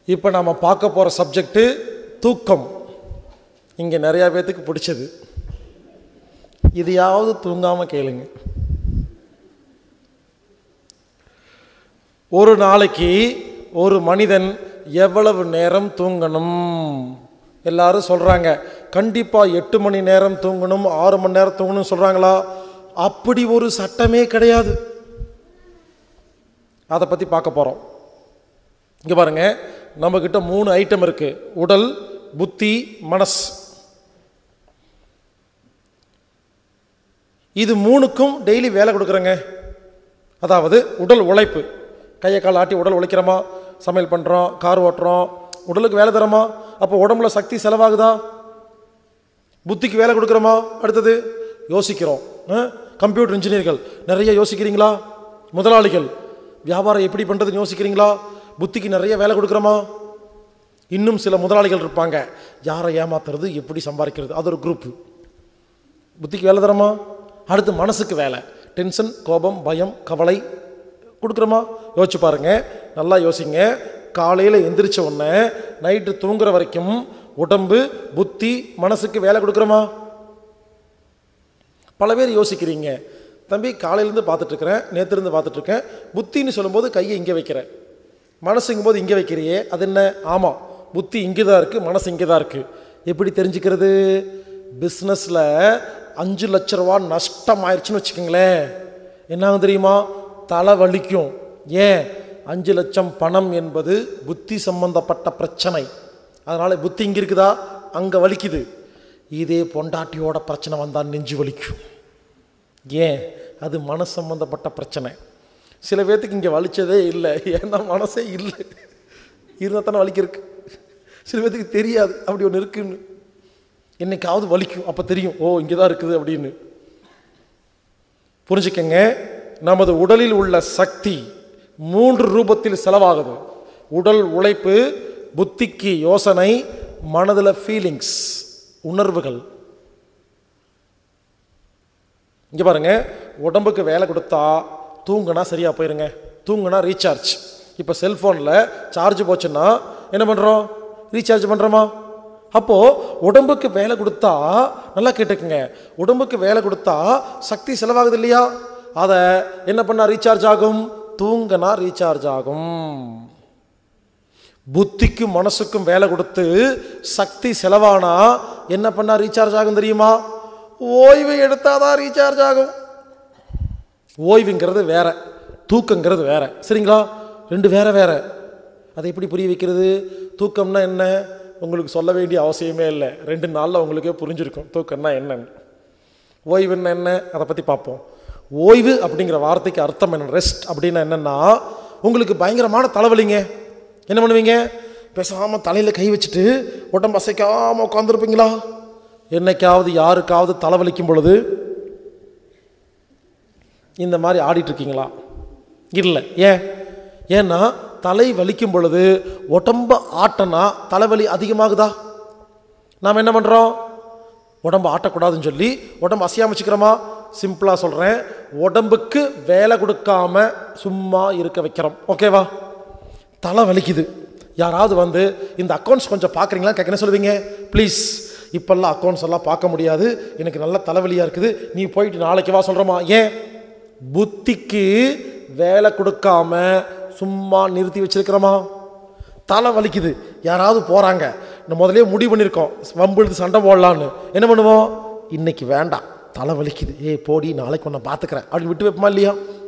இப்போ நாம் பார்க்க போகிற சப்ஜெக்ட்டு தூக்கம் இங்கே நிறையா பேர்த்துக்கு பிடிச்சது இதையாவது தூங்காமல் கேளுங்க ஒரு நாளைக்கு ஒரு மனிதன் எவ்வளவு நேரம் தூங்கணும் எல்லாரும் சொல்கிறாங்க கண்டிப்பாக எட்டு மணி நேரம் தூங்கணும் ஆறு மணி நேரம் தூங்கணும்னு சொல்கிறாங்களா அப்படி ஒரு சட்டமே கிடையாது அதை பற்றி பார்க்க போகிறோம் இங்கே பாருங்க நம்மக்கிட்ட மூணு ஐட்டம் இருக்குது உடல் புத்தி மனஸ் இது மூணுக்கும் டெய்லி வேலை கொடுக்குறேங்க அதாவது உடல் உழைப்பு கையை கால் ஆட்டி உடல் உழைக்கிறோமா சமையல் பண்ணுறோம் கார் ஓட்டுறோம் உடலுக்கு வேலை தரோமா அப்போ உடம்புல சக்தி செலவாகுதா புத்திக்கு வேலை கொடுக்குறோமா அடுத்தது யோசிக்கிறோம் கம்ப்யூட்டர் இன்ஜினியர்கள் நிறைய யோசிக்கிறீங்களா முதலாளிகள் வியாபாரம் எப்படி பண்ணுறதுன்னு யோசிக்கிறீங்களா புத்திக்கு நிறைய வேலை கொடுக்குறோமா இன்னும் சில முதலாளிகள் இருப்பாங்க யாரை ஏமாத்துறது எப்படி சம்பாதிக்கிறது அது ஒரு குரூப் புத்திக்கு வேலை தரமா அடுத்து மனசுக்கு வேலை டென்ஷன் கோபம் பயம் கவலை கொடுக்குறோமா யோசிச்சு பாருங்க நல்லா யோசிங்க காலையில் எந்திரிச்ச உடனே நைட்டு தூங்குற வரைக்கும் உடம்பு புத்தி மனசுக்கு வேலை கொடுக்குறோமா பல பேர் யோசிக்கிறீங்க தம்பி காலையிலேருந்து பார்த்துட்ருக்கிறேன் நேற்றுலேருந்து பார்த்துட்ருக்கேன் புத்தின்னு சொல்லும்போது கையை இங்கே வைக்கிறேன் மனசுங்கும் போது இங்கே வைக்கிறியே அது என்ன ஆமாம் புத்தி இங்கே தான் இருக்குது மனசு இங்கே தான் இருக்குது எப்படி தெரிஞ்சுக்கிறது பிஸ்னஸில் அஞ்சு லட்ச ரூபா நஷ்டம் ஆயிடுச்சுன்னு வச்சுக்கோங்களேன் என்ன ஆகும் தெரியுமா தலை வலிக்கும் ஏன் அஞ்சு லட்சம் பணம் என்பது புத்தி சம்பந்தப்பட்ட பிரச்சனை அதனால் புத்தி இங்கே இருக்குதா அங்கே வலிக்குது இதே பொண்டாட்டியோட பிரச்சனை வந்தால் நெஞ்சு வலிக்கும் ஏன் அது மனசு சம்பந்தப்பட்ட பிரச்சனை சில பேர்த்துக்கு இங்கே வலிச்சதே இல்லை ஏன்னா மனசே இல்லை இருந்தால் தானே வலிக்கிருக்கு சில பேர்த்துக்கு தெரியாது அப்படி ஒன்று இருக்குன்னு என்னைக்காவது வலிக்கும் அப்போ தெரியும் ஓ இங்கே தான் இருக்குது அப்படின்னு புரிஞ்சுக்கங்க நமது உடலில் உள்ள சக்தி மூன்று ரூபத்தில் செலவாகுது உடல் உழைப்பு புத்திக்கு யோசனை மனதில் ஃபீலிங்ஸ் உணர்வுகள் இங்கே பாருங்க உடம்புக்கு வேலை கொடுத்தா தூங்குனா சரியாக போயிருங்க தூங்குனா ரீசார்ஜ் இப்போ செல்ஃபோனில் சார்ஜ் போச்சுன்னா என்ன பண்ணுறோம் ரீசார்ஜ் பண்ணுறோமா அப்போது உடம்புக்கு வேலை கொடுத்தா நல்லா கேட்டுக்குங்க உடம்புக்கு வேலை கொடுத்தா சக்தி செலவாகுது இல்லையா அதை என்ன பண்ணால் ரீசார்ஜ் ஆகும் தூங்கினா ரீசார்ஜ் ஆகும் புத்திக்கும் மனசுக்கும் வேலை கொடுத்து சக்தி செலவானா என்ன பண்ணால் ரீசார்ஜ் ஆகும் தெரியுமா ஓய்வு எடுத்தாதான் ரீசார்ஜ் ஆகும் ஓய்வுங்கிறது வேற தூக்கங்கிறது வேற சரிங்களா ரெண்டு வேற வேற அதை எப்படி புரிய வைக்கிறது தூக்கம்னா என்ன உங்களுக்கு சொல்ல வேண்டிய அவசியமே இல்லை ரெண்டு நாளில் உங்களுக்கே புரிஞ்சிருக்கும் தூக்கம்னா என்னன்னு ஓய்வுன்னா என்ன அதை பற்றி பார்ப்போம் ஓய்வு அப்படிங்கிற வார்த்தைக்கு அர்த்தம் என்ன ரெஸ்ட் அப்படின்னா என்னென்னா உங்களுக்கு பயங்கரமான தலைவலிங்க என்ன பண்ணுவீங்க பேசாமல் தலையில் கை வச்சுட்டு உடம்பு அசைக்காமல் உட்காந்துருப்பீங்களா என்னைக்காவது யாருக்காவது தலைவலிக்கும் பொழுது இந்த மாதிரி ஆடிட்டுருக்கீங்களா இல்லை ஏன் ஏன்னா தலை வலிக்கும் பொழுது உடம்ப ஆட்டனா தலைவலி அதிகமாகுதா நாம் என்ன பண்ணுறோம் உடம்பு ஆட்டக்கூடாதுன்னு சொல்லி உடம்பு அசையாம வச்சுக்கிறோமா சிம்பிளாக சொல்கிறேன் உடம்புக்கு வேலை கொடுக்காம சும்மா இருக்க வைக்கிறோம் ஓகேவா தலை வலிக்குது யாராவது வந்து இந்த அக்கௌண்ட்ஸ் கொஞ்சம் பார்க்குறீங்களா கேட்க என்ன சொல்லுவீங்க ப்ளீஸ் இப்போல்லாம் அக்கௌண்ட்ஸ் எல்லாம் பார்க்க முடியாது எனக்கு நல்ல தலைவலியாக இருக்குது நீ போயிட்டு நாளைக்கு வா சொல்கிறோமா ஏன் புத்திக்கு வேலை கொடுக்காம சும்மா நிறுத்தி வச்சிருக்கிறோமா தலை வலிக்குது யாராவது போகிறாங்க இந்த முதலே முடிவு பண்ணியிருக்கோம் வம்புழுது சண்டை போடலான்னு என்ன பண்ணுவோம் இன்னைக்கு வேண்டாம் தலை வலிக்குது ஏய் போடி நாளைக்கு ஒன்று பார்த்துக்கிறேன் அப்படின்னு விட்டு வைப்போமா இல்லையா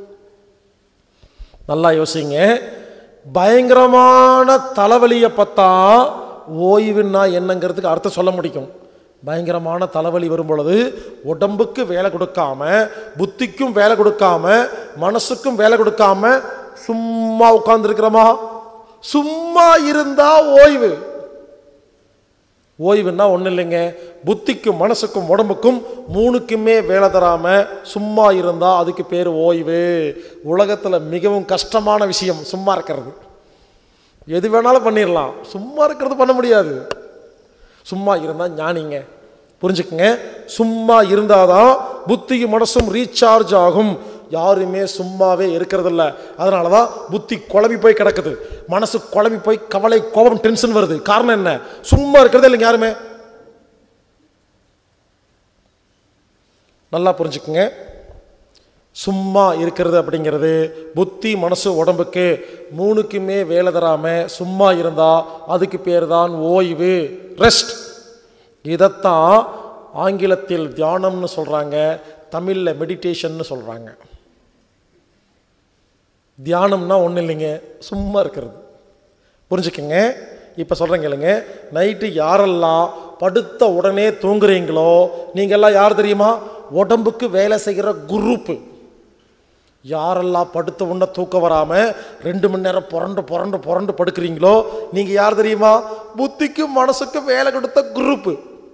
நல்லா யோசிங்க பயங்கரமான தலைவலியை பார்த்தா ஓய்வுன்னா என்னங்கிறதுக்கு அர்த்தம் சொல்ல முடியும் பயங்கரமான தலைவலி வரும் பொழுது உடம்புக்கு வேலை கொடுக்காம புத்திக்கும் வேலை கொடுக்காம மனசுக்கும் வேலை கொடுக்காம சும்மா உட்கார்ந்துருக்கிறோமா சும்மா இருந்தா ஓய்வு ஓய்வுன்னா ஒன்றும் இல்லைங்க புத்திக்கும் மனசுக்கும் உடம்புக்கும் மூணுக்குமே வேலை தராமல் சும்மா இருந்தால் அதுக்கு பேர் ஓய்வு உலகத்தில் மிகவும் கஷ்டமான விஷயம் சும்மா இருக்கிறது எது வேணாலும் பண்ணிடலாம் சும்மா இருக்கிறது பண்ண முடியாது சும்மா இருந்தால் ஞானிங்க புரிஞ்சுக்குங்க சும்மா இருந்தாதான் புத்தியும் மனசும் ரீசார்ஜ் ஆகும் யாருமே சும்மாவே இருக்கிறதில்ல அதனால தான் புத்தி குழம்பி போய் கிடக்குது மனசு குழம்பி போய் கவலை கோபம் டென்ஷன் வருது காரணம் என்ன சும்மா இருக்கிறதே இல்லைங்க யாருமே நல்லா புரிஞ்சுக்குங்க சும்மா இருக்கிறது அப்படிங்கிறது புத்தி மனசு உடம்புக்கு மூணுக்குமே வேலை தராமல் சும்மா இருந்தால் அதுக்கு பேர் தான் ஓய்வு ரெஸ்ட் இதைத்தான் ஆங்கிலத்தில் தியானம்னு சொல்கிறாங்க தமிழில் மெடிடேஷன்னு சொல்கிறாங்க தியானம்னா ஒன்றும் இல்லைங்க சும்மா இருக்கிறது புரிஞ்சுக்கங்க இப்போ சொல்கிறேன் கேளுங்க நைட்டு யாரெல்லாம் படுத்த உடனே தூங்குறீங்களோ நீங்கள்லாம் யார் தெரியுமா உடம்புக்கு வேலை செய்கிற குரூப்பு யாரெல்லாம் படுத்த உடனே தூக்கம் வராமல் ரெண்டு மணி நேரம் புரண்டு புரண்டு புரண்டு படுக்கிறீங்களோ நீங்கள் யார் தெரியுமா புத்திக்கும் மனசுக்கும் வேலை கொடுத்த குரூப்பு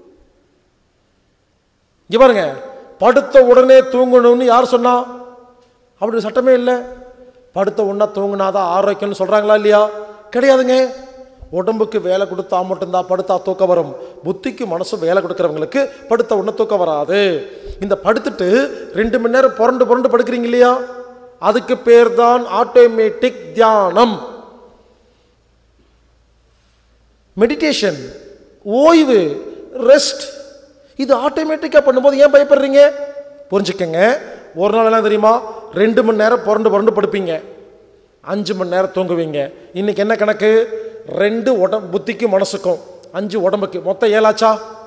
இங்க பாருங்க படுத்த உடனே தூங்கணும்னு யார் சொன்னா அப்படி ஒரு சட்டமே இல்லை படுத்த உடனே தூங்கினாதான் ஆரோக்கியம்னு சொல்றாங்களா இல்லையா கிடையாதுங்க உடம்புக்கு வேலை கொடுத்தா மட்டும்தான் படுத்தா தூக்கம் வரும் புத்திக்கு மனசும் வேலை கொடுக்குறவங்களுக்கு படுத்த உடனே தூக்கம் வராது இந்த படுத்துட்டு ரெண்டு மணி நேரம் புரண்டு புரண்டு படுக்கிறீங்க இல்லையா அதுக்கு பேர் தான் ஆட்டோமேட்டிக் தியானம் மெடிடேஷன் ஓய்வு ரெஸ்ட் இது ஆட்டோமேட்டிக்காக பண்ணும்போது ஏன் பயப்படுறீங்க புரிஞ்சுக்கங்க ஒரு நாள் என்ன தெரியுமா ரெண்டு மணி நேரம் புரண்டு புரண்டு படுப்பீங்க அஞ்சு மணி நேரம் தூங்குவீங்க இன்னைக்கு என்ன கணக்கு ரெண்டு உடம்பு புத்திக்கும் மனசுக்கும் அஞ்சு உடம்புக்கு மொத்தம் ஏழாச்சா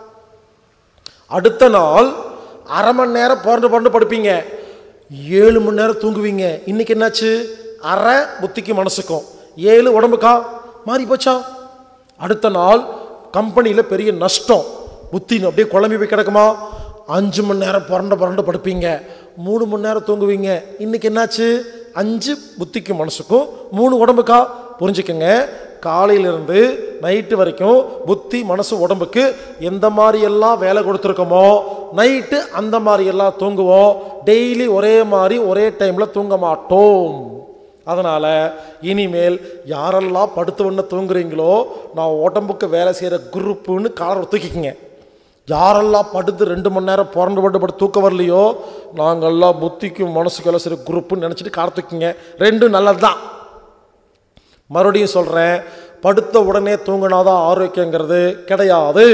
அடுத்த நாள் அரை மணி நேரம் புரண்டு புரண்டு படுப்பீங்க ஏழு மணி நேரம் தூங்குவீங்க இன்னைக்கு என்னாச்சு அரை புத்திக்கு மனசுக்கும் ஏழு உடம்புக்கா மாறி போச்சா அடுத்த நாள் கம்பெனியில் பெரிய நஷ்டம் புத்தி அப்படியே குழம்பி போய் கிடக்குமா அஞ்சு மணி நேரம் புரண்டு புரண்டு படுப்பீங்க மூணு மணி நேரம் தூங்குவீங்க இன்னைக்கு என்னாச்சு அஞ்சு புத்திக்கு மனசுக்கும் மூணு உடம்புக்கா புரிஞ்சுக்கங்க காலையிலிருந்து நைட்டு வரைக்கும் புத்தி மனசு உடம்புக்கு எந்த மாதிரி எல்லாம் வேலை கொடுத்துருக்கோமோ நைட்டு அந்த மாதிரி எல்லாம் தூங்குவோம் டெய்லி ஒரே மாதிரி ஒரே டைமில் தூங்க மாட்டோம் அதனால் இனிமேல் யாரெல்லாம் படுத்து ஒன்று தூங்குறீங்களோ நான் உடம்புக்கு வேலை செய்கிற குரூப்புன்னு காலர் தூக்கிக்கிங்க யாரெல்லாம் படுத்து ரெண்டு மணி நேரம் புரண்டு பட்டு படுத்து தூக்கம் வரலையோ நாங்கள்லாம் புத்திக்கும் மனசுக்கு வேலை செய்கிற குரூப்புன்னு நினச்சிட்டு கார தூக்கிங்க ரெண்டும் நல்லது தான் மறுபடியும் சொல்கிறேன் படுத்த உடனே தூங்கினாதான் ஆரோக்கியங்கிறது கிடையாது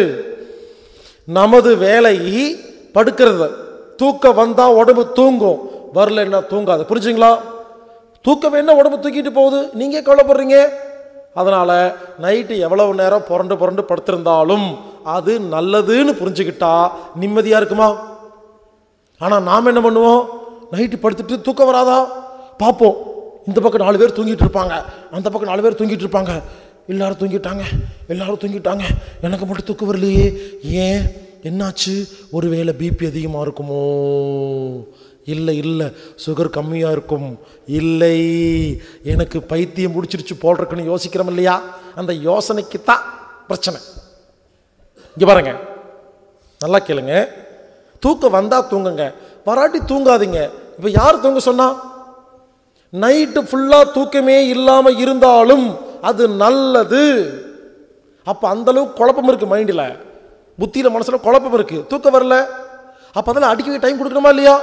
நமது வேலை படுக்கிறது தூக்கம் வந்தால் உடம்பு தூங்கும் வரலன்னா தூங்காது புரிஞ்சுங்களா தூக்கம் என்ன உடம்பு தூக்கிட்டு போகுது நீங்கள் கவலைப்படுறீங்க அதனால் நைட்டு எவ்வளவு நேரம் புரண்டு புரண்டு படுத்திருந்தாலும் அது நல்லதுன்னு புரிஞ்சுக்கிட்டா நிம்மதியாக இருக்குமா ஆனால் நாம் என்ன பண்ணுவோம் நைட்டு படுத்துட்டு தூக்கம் வராதா பார்ப்போம் இந்த பக்கம் நாலு பேர் தூங்கிட்டு இருப்பாங்க அந்த பக்கம் நாலு பேர் தூங்கிட்டு இருப்பாங்க எல்லாரும் தூங்கிட்டாங்க எல்லாரும் தூங்கிட்டாங்க எனக்கு மட்டும் தூக்கம் வரலையே ஏன் என்னாச்சு ஒருவேளை பிபி அதிகமாக இருக்குமோ இல்லை இல்லை சுகர் கம்மியாக இருக்கும் இல்லை எனக்கு பைத்தியம் முடிச்சிருச்சு போடுறக்குன்னு யோசிக்கிறோம் இல்லையா அந்த யோசனைக்கு தான் பிரச்சனை இங்கே பாருங்க நல்லா கேளுங்க தூக்கம் வந்தால் தூங்குங்க வராட்டி தூங்காதீங்க இப்போ யார் தூங்க சொன்னா நைட்டு ஃபுல்லாக தூக்கமே இல்லாமல் இருந்தாலும் அது நல்லது அப்போ அந்தளவுக்கு குழப்பம் இருக்குது மைண்டில் புத்தியில் மனசில் குழப்பம் இருக்குது தூக்கம் வரல அப்போ அதில் அடிக்கவே டைம் கொடுக்கணுமா இல்லையா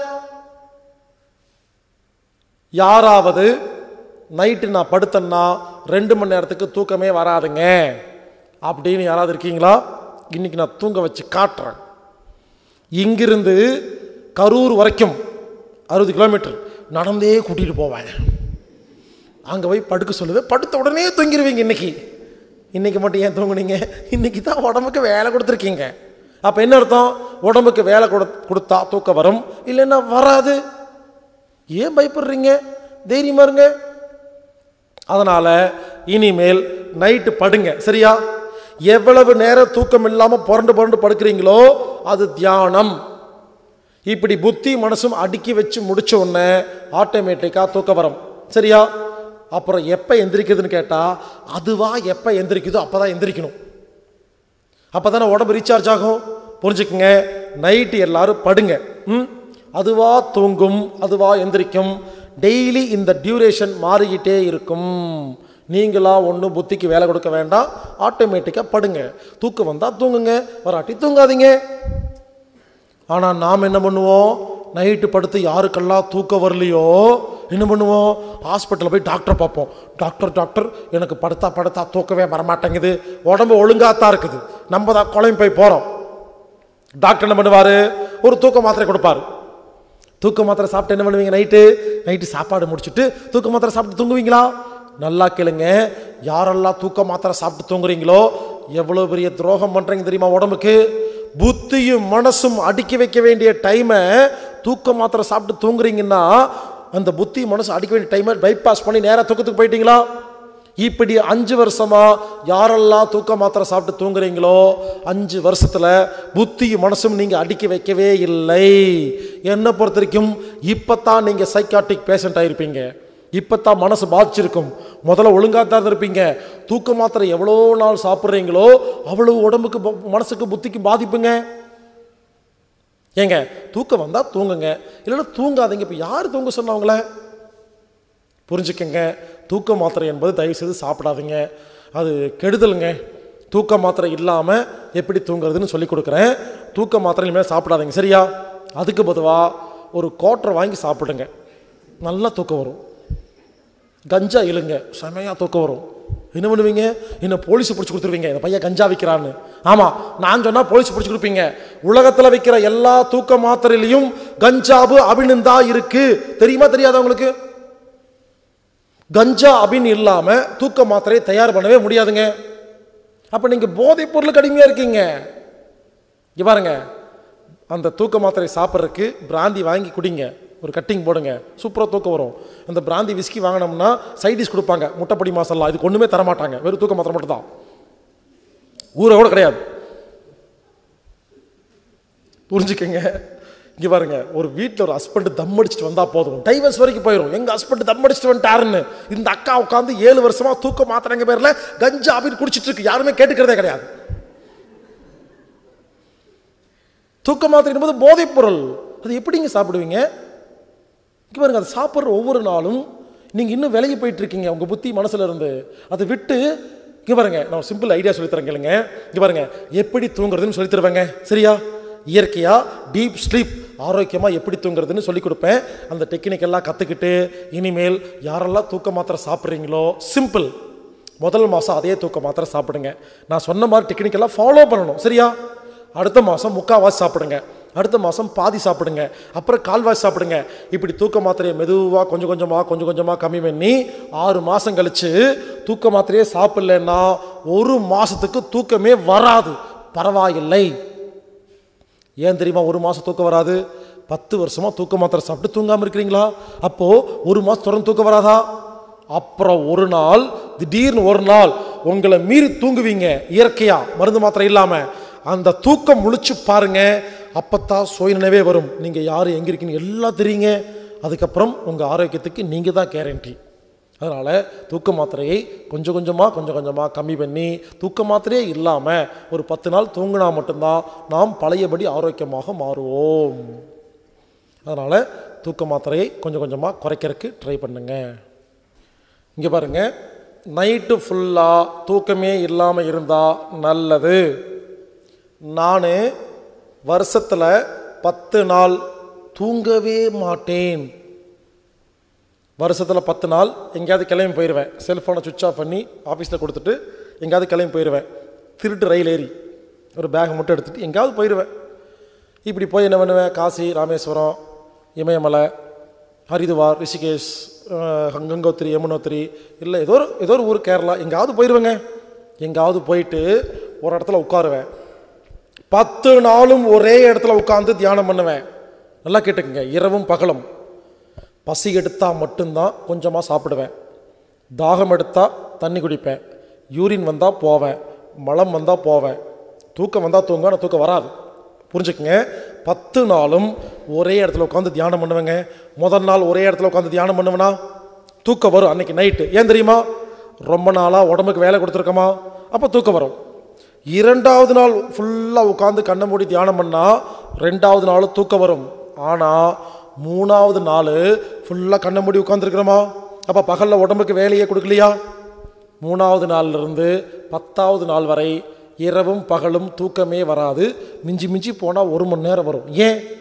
யாராவது நைட்டு நான் படுத்தேன்னா ரெண்டு மணி நேரத்துக்கு தூக்கமே வராதுங்க அப்படின்னு யாராவது இருக்கீங்களா இன்னைக்கு நான் தூங்க வச்சு காட்டுறேன் இங்கிருந்து கரூர் வரைக்கும் அறுபது கிலோமீட்டர் நடந்தே கூட்டிகிட்டு போவேன் அங்கே போய் படுக்க சொல்லுவேன் படுத்த உடனே தூங்கிடுவீங்க இன்னைக்கு இன்னைக்கு மட்டும் ஏன் தூங்குனீங்க இன்னைக்கு தான் உடம்புக்கு வேலை கொடுத்துருக்கீங்க அப்போ என்ன அர்த்தம் உடம்புக்கு வேலை கொடு கொடுத்தா தூக்கம் வரும் இல்லைன்னா வராது ஏன் பயப்படுறீங்க தைரியமா இருங்க அதனால் இனிமேல் நைட்டு படுங்க சரியா எவ்வளவு நேரம் தூக்கம் இல்லாமல் புரண்டு புரண்டு படுக்கிறீங்களோ அது தியானம் இப்படி புத்தி மனசும் அடுக்கி வச்சு முடிச்ச உடனே ஆட்டோமேட்டிக்காக தூக்கம் வரும் சரியா அப்புறம் எப்போ எந்திரிக்குதுன்னு கேட்டால் அதுவா எப்போ எந்திரிக்குதோ அப்போ தான் எந்திரிக்கணும் அப்போ தானே உடம்பு ரீசார்ஜ் ஆகும் புரிஞ்சுக்குங்க நைட்டு எல்லாரும் படுங்க ம் அதுவா தூங்கும் அதுவா எந்திரிக்கும் டெய்லி இந்த டியூரேஷன் மாறிக்கிட்டே இருக்கும் நீங்களா ஒன்றும் புத்திக்கு வேலை கொடுக்க வேண்டாம் ஆட்டோமேட்டிக்காக படுங்க தூக்கம் வந்தால் தூங்குங்க வராட்டி தூங்காதீங்க ஆனால் நாம் என்ன பண்ணுவோம் நைட்டு படுத்து யாருக்கெல்லாம் தூக்கம் வரலையோ என்ன பண்ணுவோம் ஹாஸ்பிட்டலில் போய் டாக்டரை பார்ப்போம் டாக்டர் டாக்டர் எனக்கு படுத்தா படுத்தா தூக்கவே வரமாட்டேங்குது உடம்பு ஒழுங்காத்தான் இருக்குது நம்ம தான் குழம்பு போய் போகிறோம் டாக்டர் என்ன பண்ணுவார் ஒரு தூக்க மாத்திரை கொடுப்பாரு தூக்க மாத்திரை சாப்பிட்டு என்ன பண்ணுவீங்க நைட்டு நைட்டு சாப்பாடு முடிச்சுட்டு தூக்க மாத்திரை சாப்பிட்டு தூங்குவீங்களா நல்லா கேளுங்க யாரெல்லாம் தூக்க மாத்திரை சாப்பிட்டு தூங்குறீங்களோ எவ்வளோ பெரிய துரோகம் பண்ணுறீங்க தெரியுமா உடம்புக்கு புத்தியும் மனசும் அடுக்கி வைக்க வேண்டிய டைமை தூக்க மாத்திரை சாப்பிட்டு தூங்குறீங்கன்னா அந்த புத்தி மனசு அடிக்க வேண்டிய டைமை பைபாஸ் பண்ணி நேராக தூக்கத்துக்கு போயிட்டீங்களா இப்படி அஞ்சு வருஷமா யாரெல்லாம் தூக்க மாத்திரை சாப்பிட்டு தூங்குறீங்களோ அஞ்சு வருஷத்துல புத்தியும் மனசும் நீங்க அடுக்கி வைக்கவே இல்லை என்னை பொறுத்த வரைக்கும் இப்பத்தான் நீங்க சைக்காட்டிக் பேஷண்ட் ஆயிருப்பீங்க இப்பத்தான் மனசு பாதிச்சிருக்கும் முதல்ல ஒழுங்கா தான் இருப்பீங்க தூக்க மாத்திரை எவ்வளோ நாள் சாப்பிட்றீங்களோ அவ்வளவு உடம்புக்கு ப- மனசுக்கு புத்திக்கு பாதிப்புங்க ஏங்க தூக்கம் வந்தா தூங்குங்க இல்லைன்னா தூங்காதீங்க இப்போ யார் தூங்க சொன்னவங்கள புரிஞ்சுக்கங்க தூக்க மாத்திரை என்பது தயவுசெய்து சாப்பிடாதீங்க அது கெடுதலுங்க தூக்க மாத்திரை இல்லாமல் எப்படி தூங்குறதுன்னு சொல்லி கொடுக்குறேன் தூக்க மாத்திரை இனிமேல் சாப்பிடாதீங்க சரியா அதுக்கு பொதுவாக ஒரு கோட்டரை வாங்கி சாப்பிடுங்க நல்லா தூக்கம் வரும் கஞ்சா இழுங்க செமையாக தூக்கம் வரும் என்ன பண்ணுவீங்க என்ன போலீஸ் பிடிச்சி கொடுத்துருவீங்க இந்த பையன் கஞ்சா விற்கிறான்னு ஆமாம் நான் சொன்னால் போலீஸ் பிடிச்சி கொடுப்பீங்க உலகத்தில் விற்கிற எல்லா தூக்க மாத்திரையிலையும் கஞ்சாவு அபினந்தா இருக்கு தெரியுமா தெரியாதா உங்களுக்கு கஞ்சா அபின் இல்லாமல் தூக்க மாத்திரையை தயார் பண்ணவே முடியாதுங்க அப்போ நீங்கள் போதைப் பொருள் கடுமையாக இருக்கீங்க இங்க பாருங்க அந்த தூக்க மாத்திரை சாப்பிட்றதுக்கு பிராந்தி வாங்கி குடிங்க ஒரு கட்டிங் போடுங்க சூப்பராக தூக்கம் வரும் அந்த பிராந்தி விஸ்கி வாங்கினோம்னா சைடிஷ் கொடுப்பாங்க முட்டைப்பொடி மசாலா இதுக்கு ஒன்றுமே தர மாட்டாங்க வெறும் தூக்க மாத்திரை மட்டும் தான் ஊரை கூட கிடையாது புரிஞ்சுக்கங்க இங்கே பாருங்க ஒரு வீட்டில் ஒரு ஹஸ்பண்ட் தம் அடிச்சுட்டு வந்தால் போதும் டைவர்ஸ் வரைக்கும் போயிடும் எங்கள் ஹஸ்பண்ட் தம் அடிச்சுட்டு வந்துட்டாருன்னு இந்த அக்கா உட்காந்து ஏழு வருஷமா தூக்க மாத்திரைங்க பேரில் கஞ்சா அப்படின்னு குடிச்சிட்டு இருக்கு யாருமே கேட்டுக்கிறதே கிடையாது தூக்க மாத்திரை என்பது போதைப் பொருள் அது எப்படிங்க சாப்பிடுவீங்க இங்கே பாருங்க அதை சாப்பிட்ற ஒவ்வொரு நாளும் நீங்கள் இன்னும் விலகி போயிட்டு இருக்கீங்க உங்கள் புத்தி மனசுல இருந்து அதை விட்டு இங்கே பாருங்க நான் ஒரு சிம்பிள் ஐடியா சொல்லித்தரேன் கேளுங்க இங்கே பாருங்க எப்படி தூங்குறதுன்னு சொல்லி தருவேங்க சரியா இயற்கையா டீப் ஸ்லீப் ஆரோக்கியமாக எப்படி தூங்குறதுன்னு சொல்லி கொடுப்பேன் அந்த டெக்னிக் எல்லாம் கற்றுக்கிட்டு இனிமேல் யாரெல்லாம் தூக்க மாத்திரை சாப்பிட்றீங்களோ சிம்பிள் முதல் மாதம் அதே தூக்க மாத்திரை சாப்பிடுங்க நான் சொன்ன மாதிரி டெக்னிக்கெல்லாம் ஃபாலோ பண்ணணும் சரியா அடுத்த மாதம் முக்கால்வாசி சாப்பிடுங்க அடுத்த மாதம் பாதி சாப்பிடுங்க அப்புறம் கால்வாசி சாப்பிடுங்க இப்படி தூக்க மாத்திரையை மெதுவாக கொஞ்சம் கொஞ்சமாக கொஞ்சம் கொஞ்சமாக கம்மி பண்ணி ஆறு மாதம் கழிச்சு தூக்க மாத்திரையே சாப்பிடலன்னா ஒரு மாதத்துக்கு தூக்கமே வராது பரவாயில்லை ஏன் தெரியுமா ஒரு மாதம் தூக்கம் வராது பத்து வருஷமா தூக்க மாத்திரை சாப்பிட்டு தூங்காமல் இருக்கிறீங்களா அப்போது ஒரு மாதம் தொடர்ந்து தூக்கம் வராதா அப்புறம் ஒரு நாள் திடீர்னு ஒரு நாள் உங்களை மீறி தூங்குவீங்க இயற்கையா மருந்து மாத்திரை இல்லாமல் அந்த தூக்கம் முழிச்சு பாருங்க அப்பத்தான் சுயநினைவே வரும் நீங்கள் யார் எங்கே இருக்கீங்க எல்லாம் தெரியுங்க அதுக்கப்புறம் உங்கள் ஆரோக்கியத்துக்கு நீங்கள் தான் கேரண்டி அதனால் தூக்க மாத்திரையை கொஞ்சம் கொஞ்சமாக கொஞ்சம் கொஞ்சமாக கம்மி பண்ணி தூக்க மாத்திரையே இல்லாமல் ஒரு பத்து நாள் தூங்கினா மட்டும்தான் நாம் பழையபடி ஆரோக்கியமாக மாறுவோம் அதனால் தூக்க மாத்திரையை கொஞ்சம் கொஞ்சமாக குறைக்கிறதுக்கு ட்ரை பண்ணுங்க இங்கே பாருங்க நைட்டு ஃபுல்லாக தூக்கமே இல்லாமல் இருந்தால் நல்லது நான் வருஷத்தில் பத்து நாள் தூங்கவே மாட்டேன் வருஷத்தில் பத்து நாள் எங்கேயாவது கிளம்பி போயிடுவேன் செல்ஃபோனை சுவிட்ச் ஆஃப் பண்ணி ஆஃபீஸில் கொடுத்துட்டு எங்கேயாவது கிளம்பி போயிடுவேன் திருட்டு ரயில் ஏறி ஒரு பேக் மட்டும் எடுத்துகிட்டு எங்கேயாவது போயிடுவேன் இப்படி போய் என்ன பண்ணுவேன் காசி ராமேஸ்வரம் இமயமலை ஹரிதுவார் ரிஷிகேஷ் அஹ், கங்கோத்திரி யமுனோத்திரி இல்லை ஏதோ ஒரு ஏதோ ஒரு ஊர் கேரளா எங்கேயாவது போயிடுவேங்க எங்கேயாவது போயிட்டு ஒரு இடத்துல உட்காருவேன் பத்து நாளும் ஒரே இடத்துல உட்காந்து தியானம் பண்ணுவேன் நல்லா கேட்டுக்கங்க இரவும் பகலும் பசி எடுத்தால் மட்டும்தான் கொஞ்சமாக சாப்பிடுவேன் தாகம் எடுத்தால் தண்ணி குடிப்பேன் யூரின் வந்தால் போவேன் மலம் வந்தால் போவேன் தூக்கம் வந்தால் தூங்க ஆனால் தூக்கம் வராது புரிஞ்சுக்கங்க பத்து நாளும் ஒரே இடத்துல உட்காந்து தியானம் பண்ணுவேங்க முதல் நாள் ஒரே இடத்துல உட்காந்து தியானம் பண்ணுவேனா தூக்கம் வரும் அன்னைக்கு நைட்டு ஏன் தெரியுமா ரொம்ப நாளாக உடம்புக்கு வேலை கொடுத்துருக்கோமா அப்போ தூக்கம் வரும் இரண்டாவது நாள் ஃபுல்லாக உட்காந்து கண்ணை மூடி தியானம் பண்ணால் ரெண்டாவது நாள் தூக்கம் வரும் ஆனால் மூணாவது நாள் ஃபுல்லாக கண்ணை மூடி உட்காந்துருக்குறோமா அப்போ பகலில் உடம்புக்கு வேலையே கொடுக்கலையா மூணாவது நாள்ல இருந்து பத்தாவது நாள் வரை இரவும் பகலும் தூக்கமே வராது மிஞ்சி மிஞ்சி போனால் ஒரு மணி நேரம் வரும் ஏன்